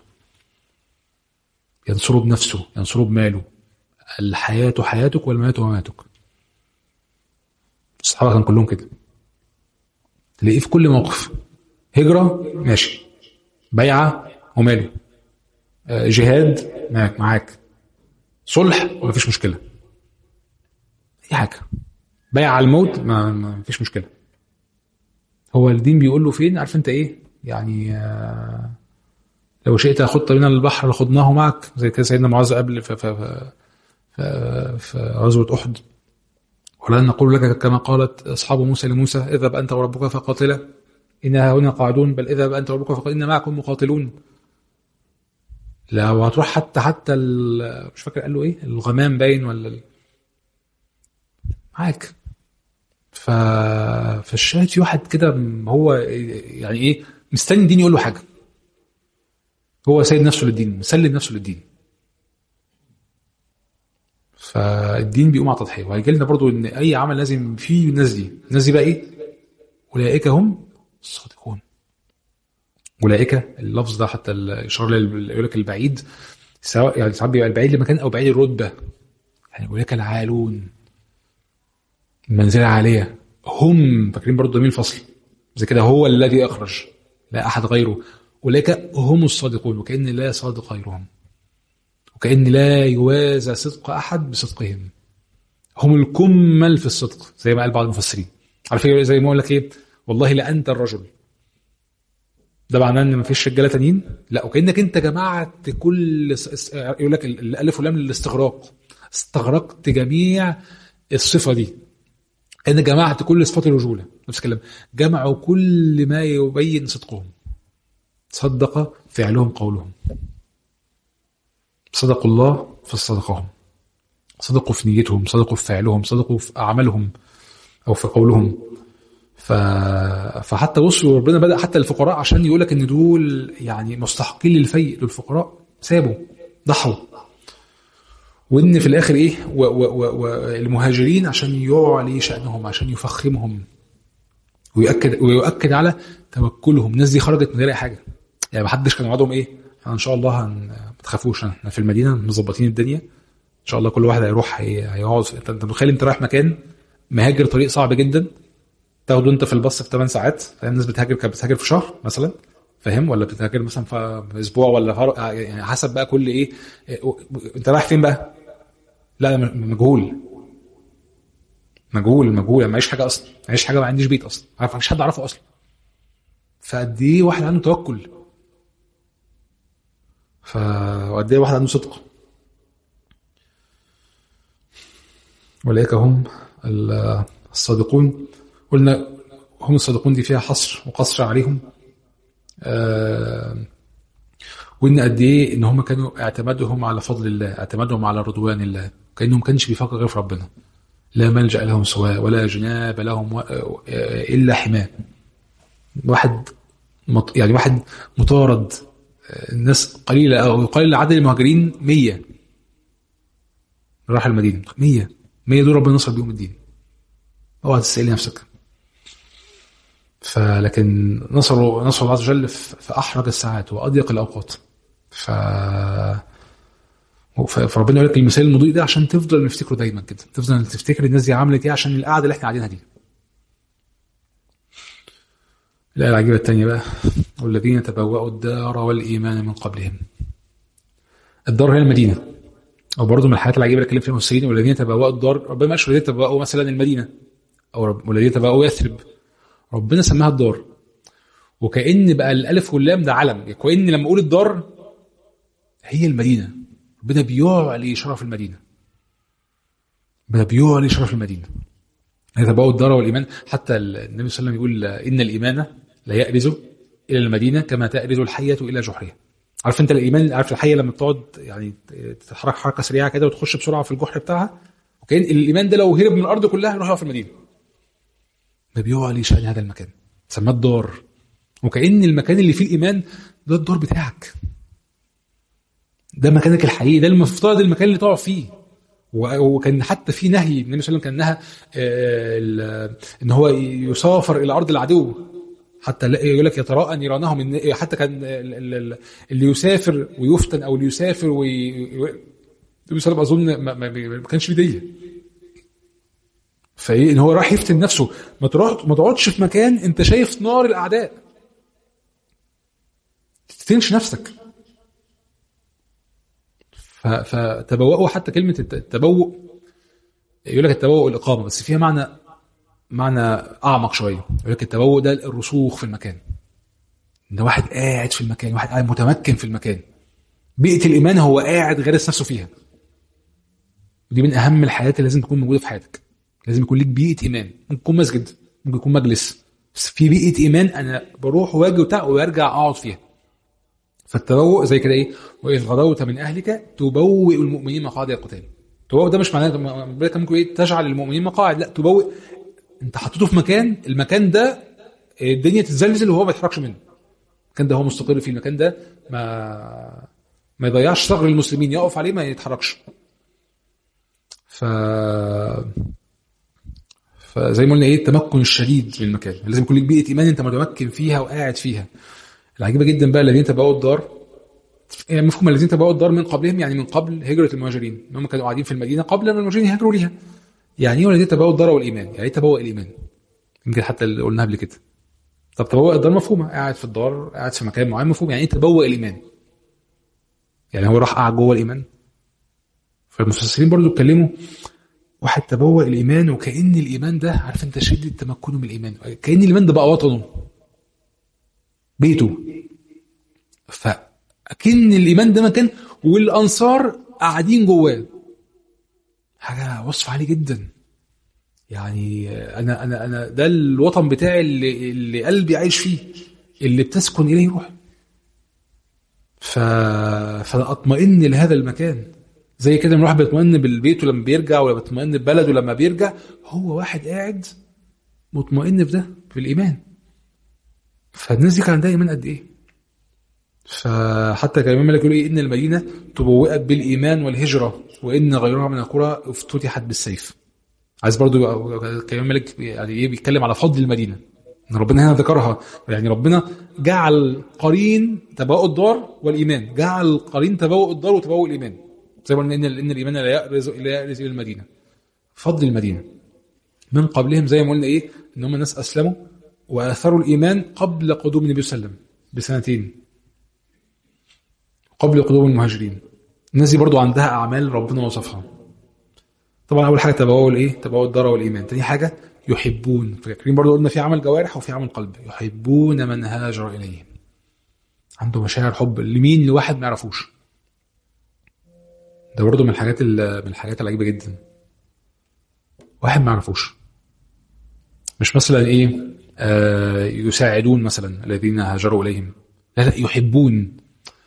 ينصره بنفسه ينصره بماله الحياة حياتك والممات مماتك الصحابة كان كلهم كده تلاقيه في كل موقف هجرة ماشي بيعة وماله آه، جهاد معاك معاك صلح مفيش مشكلة أي حاجة بيع على الموت ما ما فيش مشكلة هو الدين بيقول له فين عارف انت ايه يعني آه، لو شئت خضت بنا البحر لخضناه معك زي كده سيدنا معاذ قبل في في في, في, في غزوة أحد ولن نقول لك كما قالت أصحاب موسى لموسى اذهب أنت وربك فقاتلا إنها هنا قاعدون بل اذهب أنت وربك فقاتلا إن معكم مقاتلون لو هتروح حتى حتى ال- مش فاكر قال له ايه الغمام باين ولا ال- معاك ف... فالشاهد في واحد كده م- هو يعني ايه مستني الدين يقول له حاجه هو سايب نفسه للدين مسلم نفسه للدين فالدين بيقوم على تضحيه وهيجي لنا برضو ان اي عمل لازم فيه الناس دي الناس دي بقى ايه اولئك هم الصادقون اولئك اللفظ ده حتى الاشاره اللي يقول لك البعيد سواء يعني ساعات بيبقى البعيد لمكان او بعيد الرتبه يعني اولئك العالون المنزله عاليه هم فاكرين برضو ضمير الفصل زي كده هو الذي اخرج لا احد غيره اولئك هم الصادقون وكان لا صادق غيرهم وكان لا يوازى صدق احد بصدقهم هم الكمل في الصدق زي ما قال بعض المفسرين عارفين زي ما اقول لك ايه والله لانت الرجل ده معناه ان مفيش رجاله تانيين لا وكانك انت جمعت كل س- س- يقول لك ال- الالف واللام للاستغراق استغرقت جميع الصفه دي ان جمعت كل صفات الرجوله نفس الكلام جمعوا كل ما يبين صدقهم صدق فعلهم قولهم صدقوا الله فصدقهم صدقوا في نيتهم صدقوا في فعلهم صدقوا في اعمالهم او في قولهم ف... فحتى بصوا ربنا بدا حتى الفقراء عشان يقول لك ان دول يعني مستحقين للفيء دول الفقراء سابوا ضحوا وان في الاخر ايه و... و... و... والمهاجرين عشان يعلي شانهم عشان يفخمهم ويؤكد ويؤكد على توكلهم الناس دي خرجت من غير اي حاجه يعني ما حدش كان وعدهم ايه احنا ان شاء الله هن... ما تخافوش احنا في المدينه مظبطين الدنيا ان شاء الله كل واحد هيروح هي... هيقعد انت انت متخيل انت رايح مكان مهاجر طريق صعب جدا تاخده انت في الباص في 8 ساعات فاهم الناس بتهاجر كانت بتهاجر في شهر مثلا فاهم ولا بتهاجر مثلا في اسبوع ولا فر... يعني حسب بقى كل ايه إيه، انت رايح فين بقى؟ لا م- مجهول مجهول مجهول معيش حاجه اصلا معيش حاجه ما عنديش بيت اصلا عارف مفيش حد اعرفه اصلا فقد ايه واحد عنده توكل ف وقد ايه واحد عنده صدق اولئك هم ال- الصادقون قلنا هم الصادقون دي فيها حصر وقصر عليهم آه وان قد ايه ان هم كانوا اعتمادهم على فضل الله اعتمادهم على رضوان الله كانهم ما كانش بيفكر غير في ربنا لا ملجا لهم سواه ولا جناب لهم و- آه، الا حماه واحد مط... يعني واحد مطارد آه، الناس قليله او قليل عدد المهاجرين 100 راح المدينه 100 100 دول ربنا نصر بيهم الدين اوعى تسألي نفسك فلكن نصروا نصر الله عز وجل في في احرج الساعات واضيق الاوقات ف ف- فربنا يقول لك المثال المضيء ده عشان تفضل نفتكره دايما كده تفضل تفتكر الناس دي عملت ايه عشان القعده اللي احنا قاعدينها دي الآية العجيبة الثانية بقى والذين تبوأوا الدار والإيمان من قبلهم الدار هي المدينة أو برضه من الحاجات العجيبة اللي اتكلم فيها المفسرين والذين تبوأوا الدار ربنا ما قالش والذين تبوأوا مثلا المدينة أو رب- والذين تبوأوا يثرب ربنا سماها الدار وكأن بقى الألف واللام ده علم كأن لما أقول الدار هي المدينة ربنا بيعلي شرف المدينة ربنا بيعلي شرف المدينة يتبوأوا الدار والإيمان حتى النبي صلى الله عليه وسلم يقول إن الإيمان لا يأرز إلى المدينة كما تأرز الحية إلى جحرها عارف انت الايمان عارف الحيه لما بتقعد يعني تتحرك حركه سريعه كده وتخش بسرعه في الجحر بتاعها وكان الايمان ده لو هرب من الارض كلها يروح يقف في المدينه ما بيعلي شان هذا المكان سماه الدار وكأن المكان اللي فيه الإيمان ده الدار بتاعك ده مكانك الحقيقي ده المفترض المكان اللي تقع فيه وكان حتى في نهي النبي صلى الله عليه وسلم كان نهى ان هو يسافر الى ارض العدو حتى يقول لك يتراءى نيرانه من حتى كان اللي يسافر ويفتن او اللي يسافر وي النبي صلى الله عليه وسلم اظن ما, ما كانش بديه فايه ان هو راح يفتن نفسه ما تروح ما تقعدش في مكان انت شايف نار الاعداء تفتنش نفسك فتبوأوا حتى كلمة التبوء يقول لك التبوء الإقامة بس فيها معنى معنى أعمق شوية يقول لك التبوء ده الرسوخ في المكان إن واحد قاعد في المكان واحد قاعد متمكن في المكان بيئة الإيمان هو قاعد غارس نفسه فيها ودي من أهم الحاجات اللي لازم تكون موجودة في حياتك لازم يكون ليك بيئة إيمان ممكن يكون مسجد ممكن يكون مجلس بس في بيئة إيمان أنا بروح واجي وبتاع وارجع أقعد فيها فالتبوء زي كده ايه واذ غدوت من اهلك تبوئ المؤمنين مقاعد القتال تبوء ده مش معناه كان ممكن ايه تجعل المؤمنين مقاعد لا تبوئ انت حطيته في مكان المكان ده الدنيا تتزلزل وهو ما يتحركش منه المكان ده هو مستقر فيه المكان ده ما ما يضيعش ثغر المسلمين يقف عليه ما يتحركش ف فزي ما قلنا ايه التمكن الشديد من المكان لازم يكون لك بيئه ايمان انت متمكن فيها وقاعد فيها العجيبه جدا بقى الذين تبعوا الدار يعني مفهوم الذين تبعوا الدار من قبلهم يعني من قبل هجره المهاجرين ان هم كانوا قاعدين في المدينه قبل ان المهاجرين يهاجروا ليها يعني ايه الذين تبعوا الدار والايمان يعني ايه تبوأ الايمان يمكن حتى اللي قلناها قبل كده طب تبوأ الدار مفهومه قاعد في الدار قاعد في مكان معين مفهوم يعني ايه تبوأ الايمان يعني هو راح قاعد جوه الايمان فالمفسرين برضو اتكلموا واحد تبوأ الايمان وكأن الايمان ده عارف انت شدة تمكنه من الايمان كأن الايمان ده بقى وطنه بيته فأكن الإيمان ده مكان والأنصار قاعدين جواه حاجة وصف عالي جدا يعني أنا أنا أنا ده الوطن بتاعي اللي, اللي قلبي عايش فيه اللي بتسكن إليه روح ف... فأنا أطمئن لهذا المكان زي كده الواحد بيطمئن بالبيت لما بيرجع ولا بيطمئن ببلده لما بيرجع هو واحد قاعد مطمئن في ده في الإيمان فالناس دي كان عندها ايمان قد ايه فحتى كان الامام مالك يقول ايه ان المدينه تبوئت بالايمان والهجره وان غيرها من القرى افتتحت بالسيف عايز برضو كلام مالك يعني ايه بيتكلم على فضل المدينه ان ربنا هنا ذكرها يعني ربنا جعل قرين تبوء الدار والايمان جعل قرين تبوء الدار وتبوء الايمان زي ما قلنا ان ان الايمان لا يأرز لا يأرز الى المدينه فضل المدينه من قبلهم زي ما قلنا ايه ان هم الناس اسلموا واثروا الايمان قبل قدوم النبي صلى الله عليه وسلم بسنتين قبل قدوم المهاجرين الناس دي برضو عندها اعمال ربنا وصفها طبعا اول حاجه تبوؤوا الايه تبوؤوا الدار والايمان تاني حاجه يحبون فاكرين برضو قلنا في عمل جوارح وفي عمل قلب يحبون من هاجر اليهم عنده مشاعر حب لمين لواحد ما يعرفوش ده برضو من الحاجات من الحاجات العجيبه جدا واحد ما يعرفوش مش مثلا ايه آه يساعدون مثلا الذين هاجروا اليهم لا لا يحبون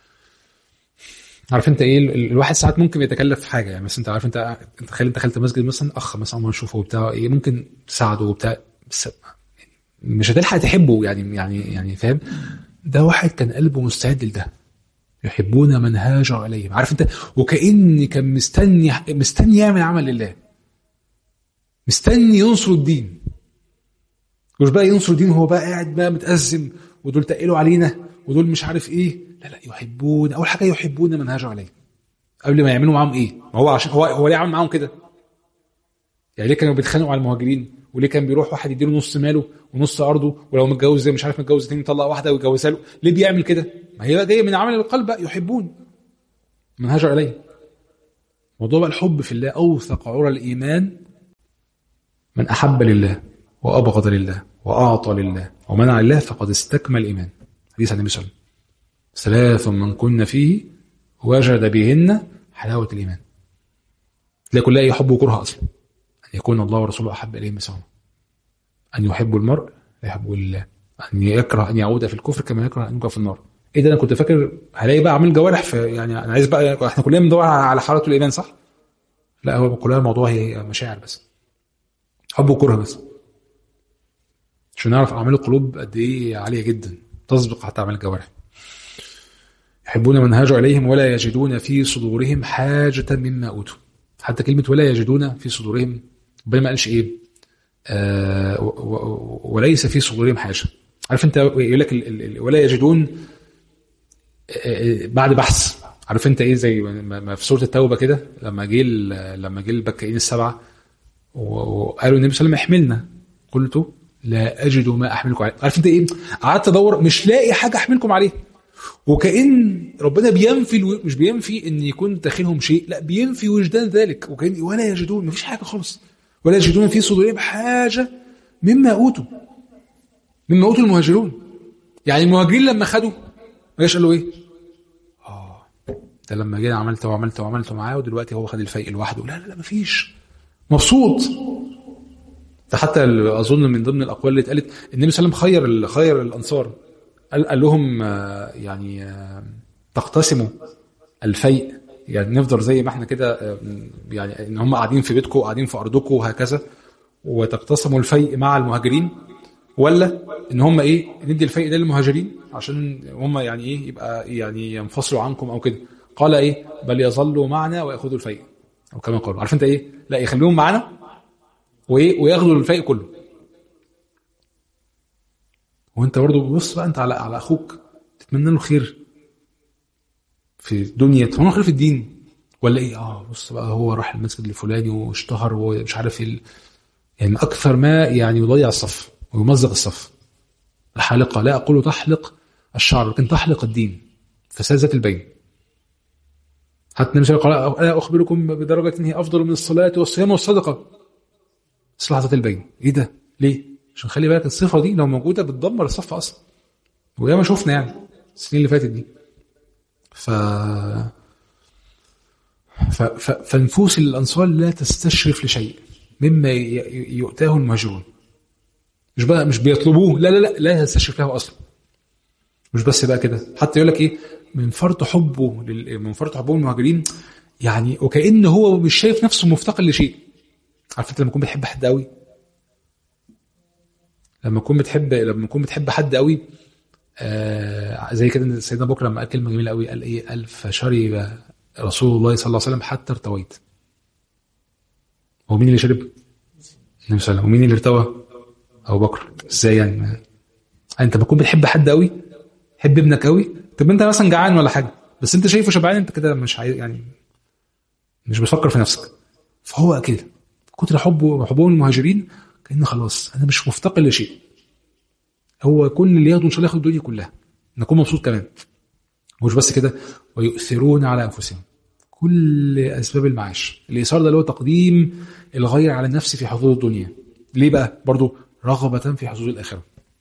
عارف انت ايه الواحد ساعات ممكن يتكلف في حاجه يعني مثلا انت عارف انت تخيل انت دخلت مسجد مثلا اخ مثلا ما نشوفه وبتاع ايه ممكن تساعده وبتاع بس مش هتلحق تحبه يعني يعني يعني فاهم ده واحد كان قلبه مستعد لده يحبون من هاجر اليهم عارف انت وكأن كان مستني مستني يعمل عمل لله مستني ينصر الدين مش بقى ينصر الدين وهو بقى قاعد بقى متأزم ودول تقلوا علينا ودول مش عارف ايه لا لا يحبون اول حاجه يحبون من هاجر عليه قبل ما يعملوا معاهم ايه ما هو عشان هو هو ليه عمل معاهم كده يعني ليه كانوا بيتخانقوا على المهاجرين وليه كان بيروح واحد يديله نص ماله ونص ارضه ولو متجوز زي مش عارف متجوز تاني يطلق واحده ويجوزها له ليه بيعمل كده ما هي جايه من عمل القلب بقى يحبون من هاجر عليه موضوع بقى الحب في الله اوثق عرى الايمان من احب لله وابغض لله واعطى لله ومنع لله فقد استكمل الايمان حديث عن النبي صلى الله عليه وسلم ثلاث من كن فيه وجد بهن حلاوة الإيمان تلاقي كلها يحب وكره أصلا أن يكون الله ورسوله أحب إليه من سواء أن يحب المرء لا يحبه لله أن يكره أن يعود في الكفر كما يكره أن يوقع في النار إيه ده أنا كنت فاكر هلاقي بقى عامل جوارح في يعني أنا عايز بقى إحنا كلنا بندور على حالة الإيمان صح؟ لا هو كلها الموضوع هي مشاعر بس حب وكره بس عشان نعرف اعمال القلوب قد ايه عاليه جدا تسبق حتى اعمال الجوارح يحبون من هاجوا اليهم ولا يجدون في صدورهم حاجه مما اوتوا حتى كلمه ولا يجدون في صدورهم ربنا ما قالش ايه آه و- و- وليس في صدورهم حاجه عارف انت يقول لك ال- ال- ال- ولا يجدون آه، آه، بعد بحث عارف انت ايه زي ما ما في سوره التوبه كده لما جه ال- لما جه البكائين السبعه و- وقالوا النبي صلى الله عليه وسلم احملنا قلت لا اجد ما احملكم عليه عارف انت ايه قعدت ادور مش لاقي حاجه احملكم عليه وكأن ربنا بينفي الو... مش بينفي ان يكون داخلهم شيء لا بينفي وجدان ذلك وكأن ولا يجدون مفيش حاجه خالص ولا يجدون في صدورهم حاجه مما اوتوا مما اوتوا المهاجرون يعني المهاجرين لما خدوا ما جاش قالوا ايه اه ده لما جينا عملت وعملت وعملت معاه ودلوقتي هو خد الفيء لوحده لا لا لا مفيش مبسوط ده حتى ال- اظن من ضمن الاقوال اللي اتقالت النبي صلى الله عليه وسلم خير ال- خير الانصار قال, قال لهم آه، يعني آه، تقتسموا الفيء يعني نفضل زي ما احنا كده آه، يعني ان هم قاعدين في بيتكم قاعدين في ارضكم وهكذا وتقتسموا الفيء مع المهاجرين ولا ان هم ايه ندي الفيء ده للمهاجرين عشان هم يعني ايه يبقى يعني ينفصلوا عنكم او كده قال ايه بل يظلوا معنا وياخذوا الفيء او كما قالوا عارف انت ايه لا يخليهم معانا وايه وياخدوا الفيء كله وانت برضه بص بقى انت على على اخوك تتمنى له خير في الدنيا تتمنى له خير في الدين ولا ايه اه بص بقى هو راح المسجد الفلاني واشتهر ومش عارف ايه ال- يعني اكثر ما يعني يضيع الصف ويمزق الصف الحالقه لا اقول تحلق الشعر لكن تحلق الدين فساد ذات البين حتى النبي صلى الله عليه وسلم قال الا اخبركم بدرجه هي افضل من الصلاه والصيام والصدقه اصلاح ذات البين ايه ده ليه عشان خلي بالك الصفه دي لو موجوده بتدمر الصف اصلا وياما شفنا يعني السنين اللي فاتت دي ف ف... ف... فنفوس الانصار لا تستشرف لشيء مما ي... ي- يؤتاه المهاجرون مش بقى مش بيطلبوه لا لا لا لا يستشرف له اصلا مش بس بقى كده حتى يقول لك ايه من فرط حبه لل... من فرط حبه للمهاجرين يعني وكأن هو مش شايف نفسه مفتقر لشيء عارف انت لما تكون بتحب حد قوي لما تكون بتحب لما تكون بتحب حد قوي آه زي كده سيدنا ابو بكر لما قال كلمه جميله قوي قال ايه قال فشرب رسول الله صلى الله عليه وسلم حتى ارتويت هو مين اللي شرب؟ النبي صلى الله عليه وسلم ومين اللي ارتوى؟ ابو بكر ازاي يعني ما- انت لما تكون بتحب حد قوي تحب ابنك قوي طب انت مثلا جعان ولا حاجه بس انت شايفه شبعان انت كده مش عايز يعني مش بتفكر في نفسك فهو كده كتر حبه حبهم المهاجرين كأن خلاص انا مش مفتقر لشيء هو كل اللي ياخده ان شاء الله ياخد الدنيا كلها نكون مبسوط كمان ومش بس كده ويؤثرون على انفسهم كل اسباب المعاش الايثار ده اللي هو تقديم الغير على النفس في حظوظ الدنيا ليه بقى برضو رغبة في حظوظ الآخرة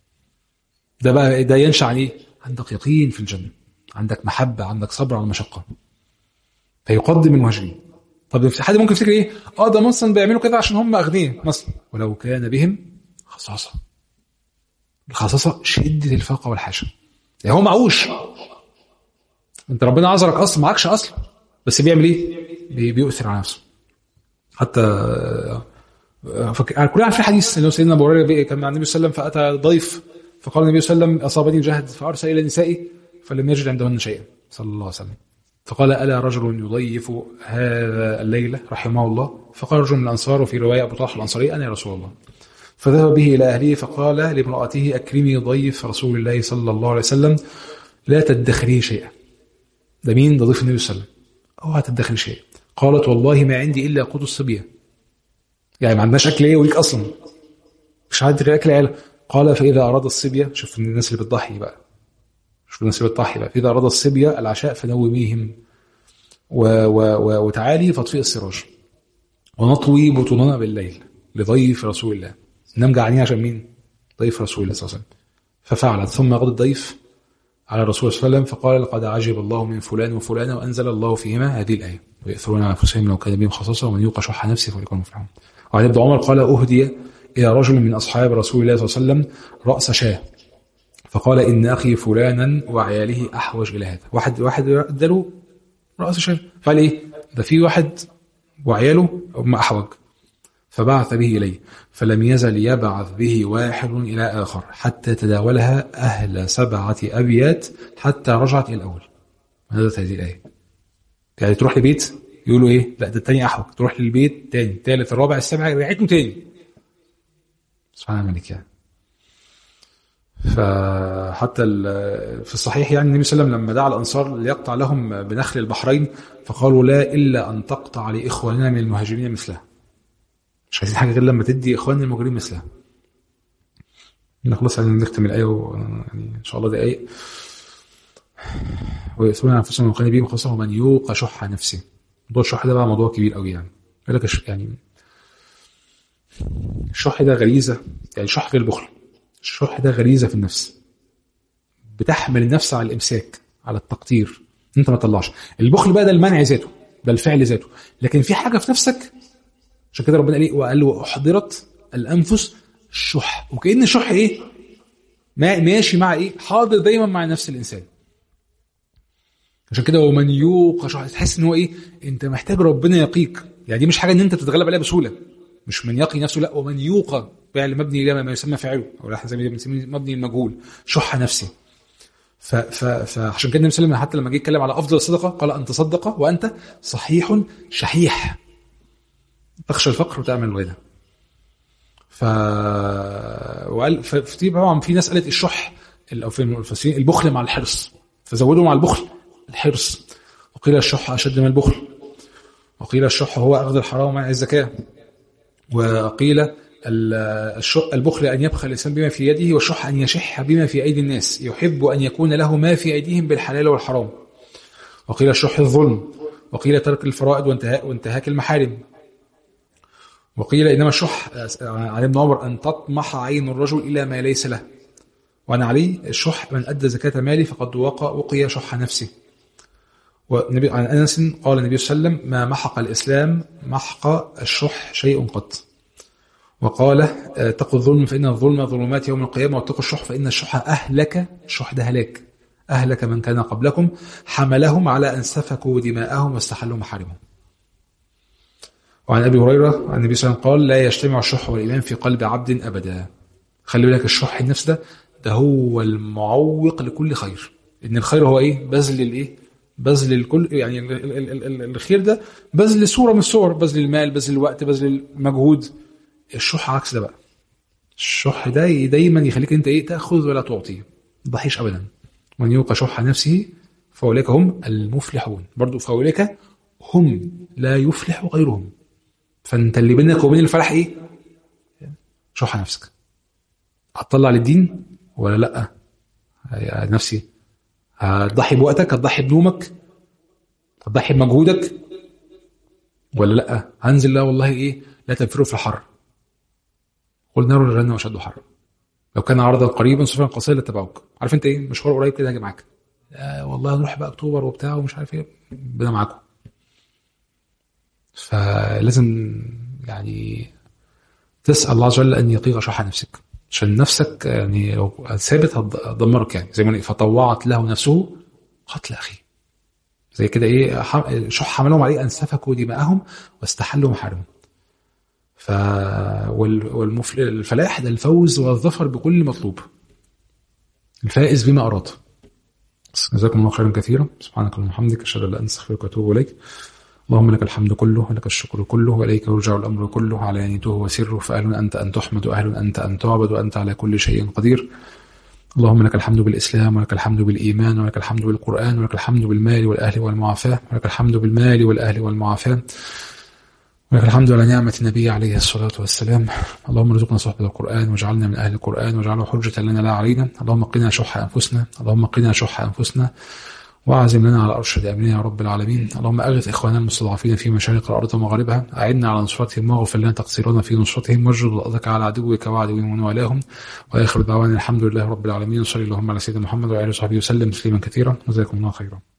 ده بقى ده ينشأ عن ايه عندك يقين في الجنة عندك محبة عندك صبر على المشقة فيقدم المهاجرين طب حد ممكن يفتكر ايه اه ده مثلا بيعملوا كده عشان هم اغنياء مثلا ولو كان بهم خصاصة الخصاصة شدة الفاقة والحاجة يعني هو معوش انت ربنا عذرك اصلا معكش اصلا بس بيعمل ايه بي- بيؤثر على نفسه حتى فك... كلنا عارفين الحديث اللي هو سيدنا ابو هريره كان مع النبي صلى الله عليه وسلم فاتى ضيف فقال النبي صلى الله عليه وسلم اصابني جهد فارسل الى نسائي فلم يجد عندهن شيئا صلى الله عليه وسلم فقال الا رجل يضيف هذا الليله رحمه الله فقال رجل من الانصار وفي روايه ابو طلحه الانصاري انا يا رسول الله فذهب به الى اهله فقال لامراته اكرمي ضيف رسول الله صلى الله عليه وسلم لا تدخري شيئا ده مين ده ضيف النبي صلى الله عليه وسلم اوعى تدخري شيئا قالت والله ما عندي الا قوت الصبيه يعني ما عندناش اكل ايه وليك اصلا مش عندي غير اكل عيال قال فاذا اراد الصبيه شوف الناس اللي بتضحي بقى شوف الناس اللي بتضحي بقى اذا اراد الصبيه العشاء فنوميهم و و و وتعالي فاطفئ السراج ونطوي بطوننا بالليل لضيف رسول الله ننام جعانين عشان مين؟ ضيف رسول الله صلى الله عليه وسلم ففعلت ثم غدا الضيف على الرسول صلى الله عليه وسلم فقال لقد عجب الله من فلان وفلان وانزل الله فيهما هذه الايه ويؤثرون على انفسهم لو كان بهم خصاصه ومن يوق شح نفسه فليكن مفلحون وعن ابن عمر قال اهدي الى رجل من اصحاب رسول الله صلى الله عليه وسلم راس شاه فقال ان اخي فلانا وعياله احوج الى هذا واحد واحد اداله راس شاه فقال ايه ده في واحد وعياله هم أحوج فبعث به إليه فلم يزل يبعث به واحد إلى آخر حتى تداولها أهل سبعة أبيات حتى رجعت إلى الأول نزلت هذه الآية يعني تروح لبيت يقولوا إيه لا ده التاني أحوج تروح للبيت تاني تالت الرابع السابع رجعته تاني سبحان الملك يعني فحتى ال- في الصحيح يعني النبي صلى الله عليه وسلم لما دعا الانصار ليقطع لهم بنخل البحرين فقالوا لا الا ان تقطع لاخواننا من المهاجرين مثلها. مش عايزين حاجه غير لما تدي اخواننا المهاجرين مثلها. نخلص يعني نختم الايه و- يعني ان شاء الله دقائق. ويؤثرون على انفسهم وقال بهم خاصه ومن يوق شح نفسه. موضوع الشح ده بقى موضوع كبير قوي يعني. يقول لك الش- يعني الشح ده غريزه يعني شح غير البخل. الشح ده غريزه في النفس بتحمل النفس على الامساك على التقدير انت ما تطلعش البخل بقى ده المنع ذاته ده الفعل ذاته لكن في حاجه في نفسك عشان كده ربنا قال ايه وقال واحضرت الانفس الشح وكان الشح ايه ما ماشي مع ايه حاضر دايما مع نفس الانسان عشان كده ومن يوق شح تحس ان هو ايه انت محتاج ربنا يقيك يعني دي مش حاجه ان انت تتغلب عليها بسهوله مش من يقي نفسه لا ومن يوق فعل مبني الى ما يسمى فاعله او احنا زي ما بنسميه مبني المجهول شح نفسي ف ف فعشان كده النبي صلى الله عليه وسلم حتى لما جه يتكلم على افضل الصدقه قال ان تصدق وانت صحيح شحيح تخشى الفقر وتعمل الغنى ف وقال ف- في طبعا في ناس قالت الشح ال- او في المفسرين البخل مع الحرص فزودوا مع البخل الحرص وقيل الشح اشد من البخل وقيل الشح هو اخذ الحرام ومنع الزكاه وقيل ال- الش- البخل أن يبخل الإنسان بما في يده والشح أن يشح بما في أيدي الناس يحب أن يكون له ما في أيديهم بالحلال والحرام وقيل الشح الظلم وقيل ترك الفرائض وانتهاك, وانتهاك المحارم وقيل إنما الشح عن ابن عمر أن تطمح عين الرجل إلى ما ليس له وعن علي الشح من أدى زكاة مالي فقد وقى وقي شح نفسه والنبي عن انس قال النبي صلى الله عليه وسلم ما محق الاسلام محق الشح شيء قط وقال آه، اتقوا الظلم فان الظلم ظلمات يوم القيامه واتقوا الشح فان الشح اهلك الشح ده هلاك اهلك من كان قبلكم حملهم على ان سفكوا دماءهم واستحلوا محارمهم وعن ابي هريره عن النبي صلى الله عليه وسلم قال لا يجتمع الشح والايمان في قلب عبد ابدا خلي بالك الشح النفس ده ده هو المعوق لكل خير ان الخير هو ايه بذل الايه بذل الكل يعني ال- ال- ال- ال- الخير ده بذل صوره من الصور بذل المال بذل الوقت بذل المجهود الشح عكس ده بقى الشح ده دايما يخليك انت ايه تاخذ ولا تعطي ما تضحيش ابدا من يوق شح نفسه فاولئك هم المفلحون برضو فاولئك هم لا يفلح غيرهم فانت اللي بينك وبين الفلاح ايه شح نفسك هتطلع للدين ولا لا يا نفسي هتضحي بوقتك هتضحي بنومك هتضحي بمجهودك ولا لا هنزل لا والله ايه لا تنفروا في الحر قل نار الجنه واشد حرا لو كان عرضا قريبا سفرا قصيرا لاتبعوك عارف انت ايه مشوار قريب كده هاجي معاك لا والله نروح بقى اكتوبر وبتاع ومش عارف ايه بنا معاكم فلازم يعني تسال الله عز وجل ان يقيك شح نفسك عشان نفسك يعني لو ثابت هتدمرك يعني زي ما نقول فطوعت له نفسه قتل اخيه زي كده ايه ح- شح حملهم عليه ان سفكوا دماءهم واستحلوا محارمهم ف وال- والمفل... الفلاح ده الفوز والظفر بكل مطلوب الفائز بما اراد بس جزاكم الله خيرا كثيرا سبحانك اللهم وبحمدك اشهد ان لا اله الا انت استغفرك واتوب اليك اللهم لك الحمد كله ولك الشكر كله واليك يرجع الامر كله علانيته وسره فاهل انت ان تحمد واهل انت ان تعبد وانت على كل شيء قدير اللهم لك الحمد بالاسلام ولك الحمد بالايمان ولك الحمد بالقران ولك الحمد بالمال والاهل والمعافاه ولك الحمد بالمال والاهل والمعافاه ولك الحمد على نعمة النبي عليه الصلاة والسلام اللهم ارزقنا صحبة القرآن واجعلنا من أهل القرآن واجعله حجة لنا لا علينا اللهم قنا شح أنفسنا اللهم قنا شح أنفسنا واعزم لنا على أرشد أمرنا يا رب العالمين اللهم أغث إخواننا المستضعفين في مشارق الأرض ومغاربها أعنا على نصرتهم واغفر لنا تقصيرنا في نصرتهم واجرد وأذك على عدوك وعدو من والاهم وآخر دعوانا الحمد لله رب العالمين وصلي اللهم على سيدنا محمد وعلى آله وصحبه وسلم تسليما كثيرا جزاكم الله خيرا